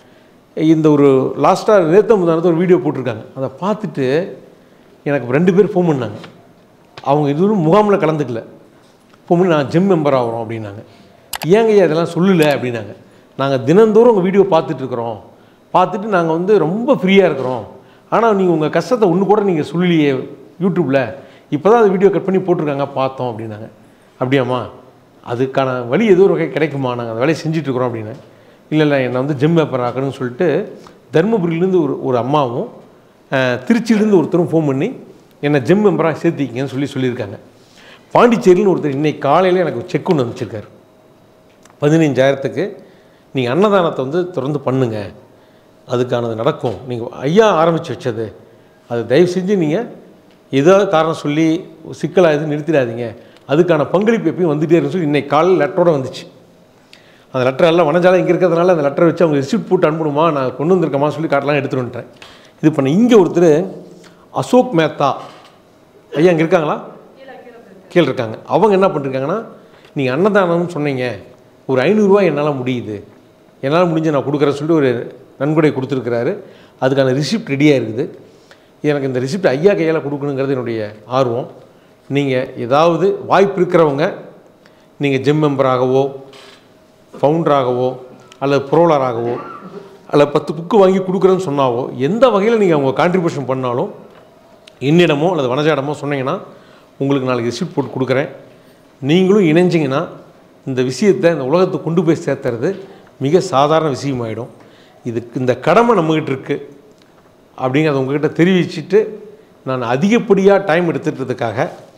இந்த ஒரு லாஸ்ட்டாக நேத்த முதானத்தை ஒரு வீடியோ போட்டிருக்காங்க அதை பார்த்துட்டு எனக்கு ரெண்டு பேர் ஃபோன் பண்ணாங்க அவங்க இதுவும் முகாமில் கலந்துக்கல ஃபோன் பண்ணி நான் ஜிம் மெம்பர் ஆகிறோம் அப்படின்னாங்க ஏங்க ஐயா இதெல்லாம் சொல்லலை அப்படின்னாங்க நாங்கள் தினந்தோறும் உங்கள் வீடியோ பார்த்துட்ருக்குறோம் பார்த்துட்டு நாங்கள் வந்து ரொம்ப ஃப்ரீயாக இருக்கிறோம் ஆனால் நீங்கள் உங்கள் கஷ்டத்தை ஒன்று கூட நீங்கள் சொல்லலையே யூடியூப்பில் இப்போ தான் அந்த வீடியோ கட் பண்ணி போட்டிருக்காங்க பார்த்தோம் அப்படின்னாங்க அப்படியாம்மா அதுக்கான வழி ஏதோ ஒரு வகை கிடைக்குமா நாங்கள் அந்த வேலையை செஞ்சிட்ருக்குறோம் அப்படின்னு இல்லை இல்லை என்னை வந்து ஜிம் பேப்பர் ஆக்கணும்னு சொல்லிட்டு தருமபுரியிலேருந்து ஒரு ஒரு அம்மாவும் அஹ், திருச்சியிலேருந்து ஒருத்தரும் ஃபோன் பண்ணி என்னை ஜிம் மெம்பராக சேர்த்திக்கிங்கன்னு சொல்லி சொல்லியிருக்காங்க பாண்டிச்சேரியில் ஒருத்தர் இன்னைக்கு காலையில் எனக்கு செக் ஒன்று அனுப்பிச்சிருக்காரு பதினஞ்சாயிரத்துக்கு நீங்கள் அன்னதானத்தை வந்து தொடர்ந்து பண்ணுங்க அதுக்கானது நடக்கும் நீங்கள் ஐயா ஆரம்பித்து வச்சது அது தயவு செஞ்சு நீங்கள் ஏதாவது காரணம் சொல்லி சிக்கலாக எதுவும் நிறுத்திடாதீங்க அதுக்கான பங்களிப்பு எப்பயும் வந்துகிட்டே இருக்குன்னு சொல்லி இன்னைக்கு காலையில் லெட்டரோட வந்துச்சு அந்த லெட்டர் எல்லாம் வனஜாலம் இங்கே இருக்கிறதுனால அந்த லெட்டரை வச்சு அவங்க ரிசிப்ட் போட்டு அனுப்பணுமா நான் கொண்டு வந்திருக்கேமா சொல்லி காட்டலாம் எடுத்துகிட்டு வந்துட்டேன் இது பண்ண இங்கே ஒருத்தர் அசோக் மேத்தா ஐயா இங்கே இருக்காங்களா கீழே இருக்காங்க அவங்க என்ன பண்ணிருக்காங்கன்னா நீங்கள் அன்னதானம்னு சொன்னீங்க ஒரு ஐநூறுரூவா என்னால் முடியுது என்னால் முடிஞ்சு நான் கொடுக்குறேன்னு சொல்லிட்டு ஒரு நன்கொடை கொடுத்துருக்கிறாரு அதுக்கான ரிசிப்ட் ரெடியாக இருக்குது எனக்கு இந்த ரிசிப்ட் ஐயா கையால் கொடுக்கணுங்கிறது என்னுடைய ஆர்வம் நீங்கள் ஏதாவது வாய்ப்பு இருக்கிறவங்க நீங்கள் ஜிம் மெம்பராகவோ ஃபவுண்டராகவோ அல்லது ப்ரோலராகவோ அல்லது பத்து புக்கு வாங்கி கொடுக்குறேன்னு சொன்னாவோ எந்த வகையில் நீங்கள் அவங்க கான்ட்ரிபியூஷன் பண்ணாலும் என்னிடமோ அல்லது வனஜாடமோ சொன்னீங்கன்னா உங்களுக்கு நாளைக்கு ரிசிப்ட் போட்டு கொடுக்குறேன் நீங்களும் இணைஞ்சிங்கன்னா இந்த விஷயத்தை இந்த உலகத்துக்கு கொண்டு போய் சேர்த்துறது மிக சாதாரண விஷயமாயிடும் இதுக்கு இந்த கடமை நம்மக்கிட்ட இருக்குது அப்படிங்கிறத உங்ககிட்ட தெரிவிச்சிட்டு நான் அதிகப்படியாக டைம் எடுத்துட்டதுக்காக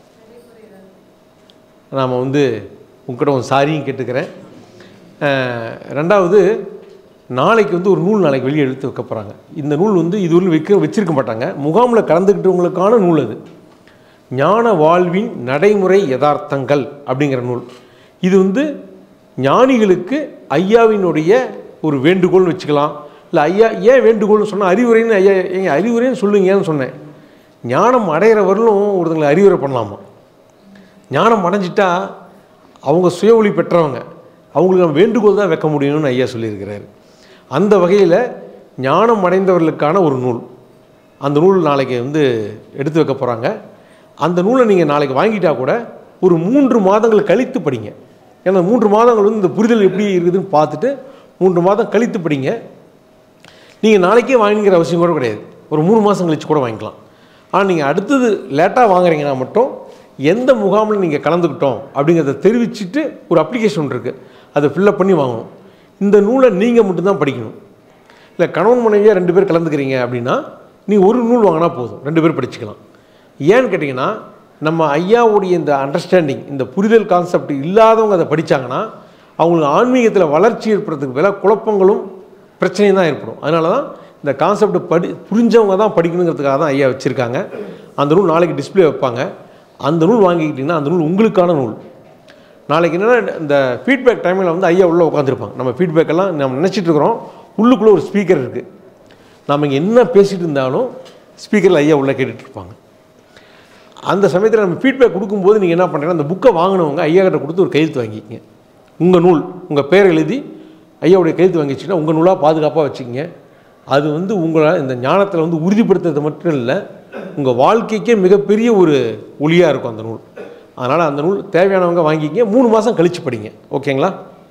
நாம் வந்து உங்ககிட்ட ஒரு சாரியும் கேட்டுக்கிறேன் அஹ், ரெண்டாவது நாளைக்கு வந்து ஒரு நூல் நாளைக்கு வெளியே எடுத்து வைக்க போகிறாங்க இந்த நூல் வந்து இதுவரை வைக்க வச்சிருக்க மாட்டாங்க முகாமில் கலந்துக்கிட்டவங்களுக்கான நூல் அது ஞான வாழ்வின் நடைமுறை யதார்த்தங்கள் அப்படிங்கிற நூல் இது வந்து ஞானிகளுக்கு ஐயாவினுடைய ஒரு வேண்டுகோள்னு வச்சுக்கலாம் இல்லை ஐயா ஏன் வேண்டுகோள்னு சொன்னால் அறிவுரைன்னு ஐயா ஏங்க அறிவுரைன்னு சொல்லுங்கன்னு சொன்னேன் ஞானம் அடையிறவர்களும் ஒருத்தங்களை அறிவுரை பண்ணலாமா ஞானம் அடைஞ்சிட்டா அவங்க சுய ஒளி பெற்றவங்க அவங்களுக்கு நம்ம வேண்டுகோள் தான் வைக்க முடியும்னு ஐயா சொல்லியிருக்கிறாரு அந்த வகையில் ஞானம் அடைந்தவர்களுக்கான ஒரு நூல் அந்த நூல் நாளைக்கு வந்து எடுத்து வைக்க போகிறாங்க அந்த நூலை நீங்கள் நாளைக்கு வாங்கிட்டா கூட ஒரு மூன்று மாதங்கள் கழித்து படிங்க ஏன்னா மூன்று மாதங்கள் வந்து இந்த புரிதல் எப்படி இருக்குதுன்னு பார்த்துட்டு மூன்று மாதம் கழித்து படிங்க நீங்கள் நாளைக்கே வாங்கிக்கிற அவசியம் கூட கிடையாது ஒரு மூணு மாதம் கழிச்சு கூட வாங்கிக்கலாம் ஆனால் நீங்கள் அடுத்தது லேட்டாக வாங்குறீங்கன்னா மட்டும் எந்த முகாமில் நீங்கள் கலந்துக்கிட்டோம் அப்படிங்கிறத தெரிவிச்சுட்டு ஒரு அப்ளிகேஷன் ஒன்று இருக்குது அதை ஃபில்லப் பண்ணி வாங்கணும் இந்த நூலை நீங்கள் மட்டும்தான் படிக்கணும் இல்லை கணவன் மனைவியாக ரெண்டு பேர் கலந்துக்கிறீங்க அப்படின்னா நீ ஒரு நூல் வாங்கினா போதும் ரெண்டு பேர் படிச்சுக்கலாம் ஏன்னு கேட்டிங்கன்னா நம்ம ஐயாவுடைய இந்த அண்டர்ஸ்டாண்டிங் இந்த புரிதல் கான்செப்ட் இல்லாதவங்க அதை படித்தாங்கன்னா அவங்களுக்கு ஆன்மீகத்தில் வளர்ச்சி ஏற்படுறதுக்கு பதிலாக குழப்பங்களும் பிரச்சனையும் தான் ஏற்படும் அதனால தான் இந்த கான்செப்ட் படி புரிஞ்சவங்க தான் படிக்கணுங்கிறதுக்காக தான் ஐயா வச்சுருக்காங்க அந்த நூல் நாளைக்கு டிஸ்ப்ளே வைப்பாங்க அந்த நூல் வாங்கிக்கிட்டிங்கன்னா அந்த நூல் உங்களுக்கான நூல் நாளைக்கு என்னென்னா இந்த ஃபீட்பேக் டைமில் வந்து ஐயா உள்ளே உட்காந்துருப்பாங்க நம்ம feedback எல்லாம் நம்ம நினச்சிட்டு இருக்கிறோம் உள்ளுக்குள்ளே ஒரு ஸ்பீக்கர் இருக்குது நம்ம இங்கே என்ன பேசிகிட்டு இருந்தாலும் ஸ்பீக்கரில் ஐயா உள்ளே கேட்டுட்டு இருப்பாங்க அந்த சமயத்தில் நம்ம ஃபீட்பேக் கொடுக்கும்போது நீங்கள் என்ன பண்ணுறீங்கன்னா அந்த புக்கை வாங்கினவங்க ஐயா கிட்ட கொடுத்து ஒரு கையெழுத்து வாங்கிக்கிங்க உங்கள் நூல் உங்கள் பேர் எழுதி ஐயாவுடைய கையெழுத்து வாங்கி வச்சுக்கிட்டா உங்கள் நூலாக பாதுகாப்பாக வச்சுக்கிங்க அது வந்து உங்களை இந்த ஞானத்தில் வந்து உறுதிப்படுத்துறது மட்டும் இல்லை உங்கள் வாழ்க்கைக்கே மிகப்பெரிய ஒரு ஒளியாக இருக்கும் அந்த நூல் அதனால் அந்த நூல் தேவையானவங்க வாங்கிக்கிங்க மூணு மாதம் கழிச்சு படிங்க ஓகேங்களா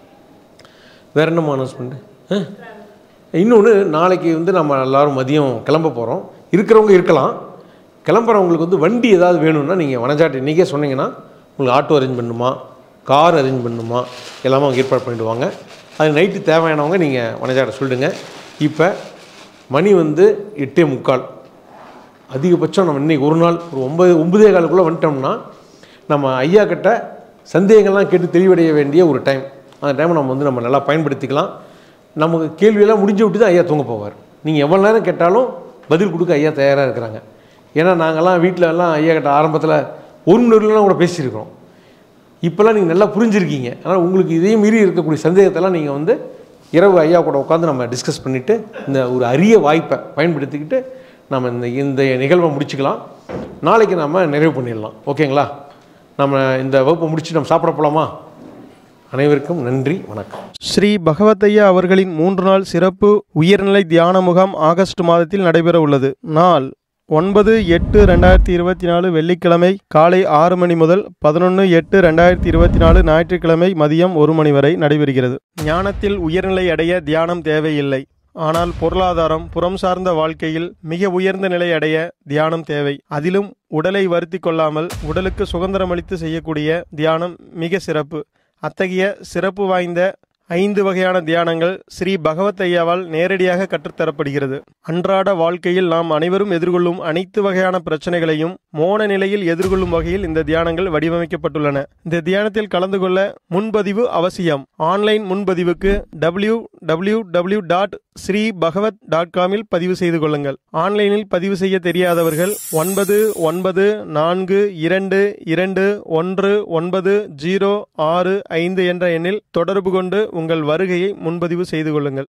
வேற என்னம்மா அனௌன்ஸ்மெண்ட்டு இன்னொன்று நாளைக்கு வந்து நம்ம எல்லாரும் மதியம் கிளம்ப போகிறோம் இருக்கிறவங்க இருக்கலாம் கிளம்புறவங்களுக்கு வந்து வண்டி ஏதாவது வேணும்னா நீங்கள் வனஜாட்டு இன்றைக்கே சொன்னீங்கன்னா உங்களுக்கு ஆட்டோ அரேஞ்ச் பண்ணணுமா கார் அரேஞ்ச் பண்ணணுமா எல்லாமே அவங்க ஏற்பாடு பண்ணிட்டு வாங்க அது நைட்டு தேவையானவங்க நீங்கள் வனஜாட்ட சொல்லிடுங்க இப்போ மணி வந்து எட்டே முக்கால் அதிகபட்சம் நம்ம இன்னைக்கு ஒரு நாள் ஒரு ஒன்பது ஒன்பதே காலுக்குள்ளே வந்துட்டோம்னா நம்ம ஐயா கிட்ட சந்தேகங்கள்லாம் கேட்டு தெளிவடைய வேண்டிய ஒரு டைம் அந்த டைமை நம்ம வந்து நம்ம நல்லா பயன்படுத்திக்கலாம் நமக்கு கேள்வியெல்லாம் முடிஞ்சு விட்டு தான் ஐயா தூங்க போவார் நீங்கள் எவ்வளோ நேரம் கேட்டாலும் பதில் கொடுக்க ஐயா தயாராக இருக்கிறாங்க ஏன்னா நாங்கள்லாம் வீட்டில் எல்லாம் ஐயா கிட்ட ஆரம்பத்தில் ஒரு மணி நேரம்லாம் கூட பேசியிருக்கிறோம் இப்போல்லாம் நீங்கள் நல்லா புரிஞ்சிருக்கீங்க ஆனால் உங்களுக்கு இதே மீறி இருக்கக்கூடிய சந்தேகத்தெல்லாம் நீங்கள் வந்து இரவு ஐயா கூட உட்காந்து நம்ம டிஸ்கஸ் பண்ணிவிட்டு இந்த ஒரு அரிய வாய்ப்பை பயன்படுத்திக்கிட்டு நம்ம இந்த இந்த நிகழ்வை முடிச்சுக்கலாம் நாளைக்கு நம்ம நிறைவு பண்ணிடலாம் ஓகேங்களா நம்ம இந்த வகுப்பை முடிச்சு நம்ம சாப்பிட போகலாமா அனைவருக்கும் நன்றி வணக்கம் ஸ்ரீ பகவத்தையா அவர்களின் மூன்று நாள் சிறப்பு உயர்நிலை தியான முகாம் ஆகஸ்ட் மாதத்தில் நடைபெற உள்ளது நாள் ஒன்பது எட்டு ரெண்டாயிரத்தி இருபத்தி நாலு வெள்ளிக்கிழமை காலை ஆறு மணி முதல் பதினொன்று எட்டு ரெண்டாயிரத்தி இருபத்தி நாலு ஞாயிற்றுக்கிழமை மதியம் ஒரு மணி வரை நடைபெறுகிறது ஞானத்தில் உயர்நிலை அடைய தியானம் தேவையில்லை ஆனால் பொருளாதாரம் புறம் சார்ந்த வாழ்க்கையில் மிக உயர்ந்த நிலை அடைய தியானம் தேவை அதிலும் உடலை வருத்தி கொள்ளாமல் உடலுக்கு சுதந்திரமளித்து செய்யக்கூடிய தியானம் மிக சிறப்பு அத்தகைய சிறப்பு வாய்ந்த ஐந்து வகையான தியானங்கள் ஸ்ரீ பகவத் ஐயாவால் நேரடியாக கற்றுத்தரப்படுகிறது அன்றாட வாழ்க்கையில் நாம் அனைவரும் எதிர்கொள்ளும் அனைத்து வகையான பிரச்சனைகளையும் மோன நிலையில் எதிர்கொள்ளும் வகையில் இந்த தியானங்கள் வடிவமைக்கப்பட்டுள்ளன இந்த தியானத்தில் கலந்து கொள்ள முன்பதிவு அவசியம் ஆன்லைன் முன்பதிவுக்கு W W W dot Shri Bhagavath dot காமில் பதிவு செய்து கொள்ளுங்கள் ஆன்லைனில் பதிவு செய்ய தெரியாதவர்கள் ஒன்பது ஒன்பது நான்கு இரண்டு இரண்டு ஒன்று ஒன்பது ஜீரோ ஆறு ஐந்து என்ற எண்ணில் தொடர்பு கொண்டு உங்கள் வருகையை முன்பதிவு செய்து கொள்ளுங்கள்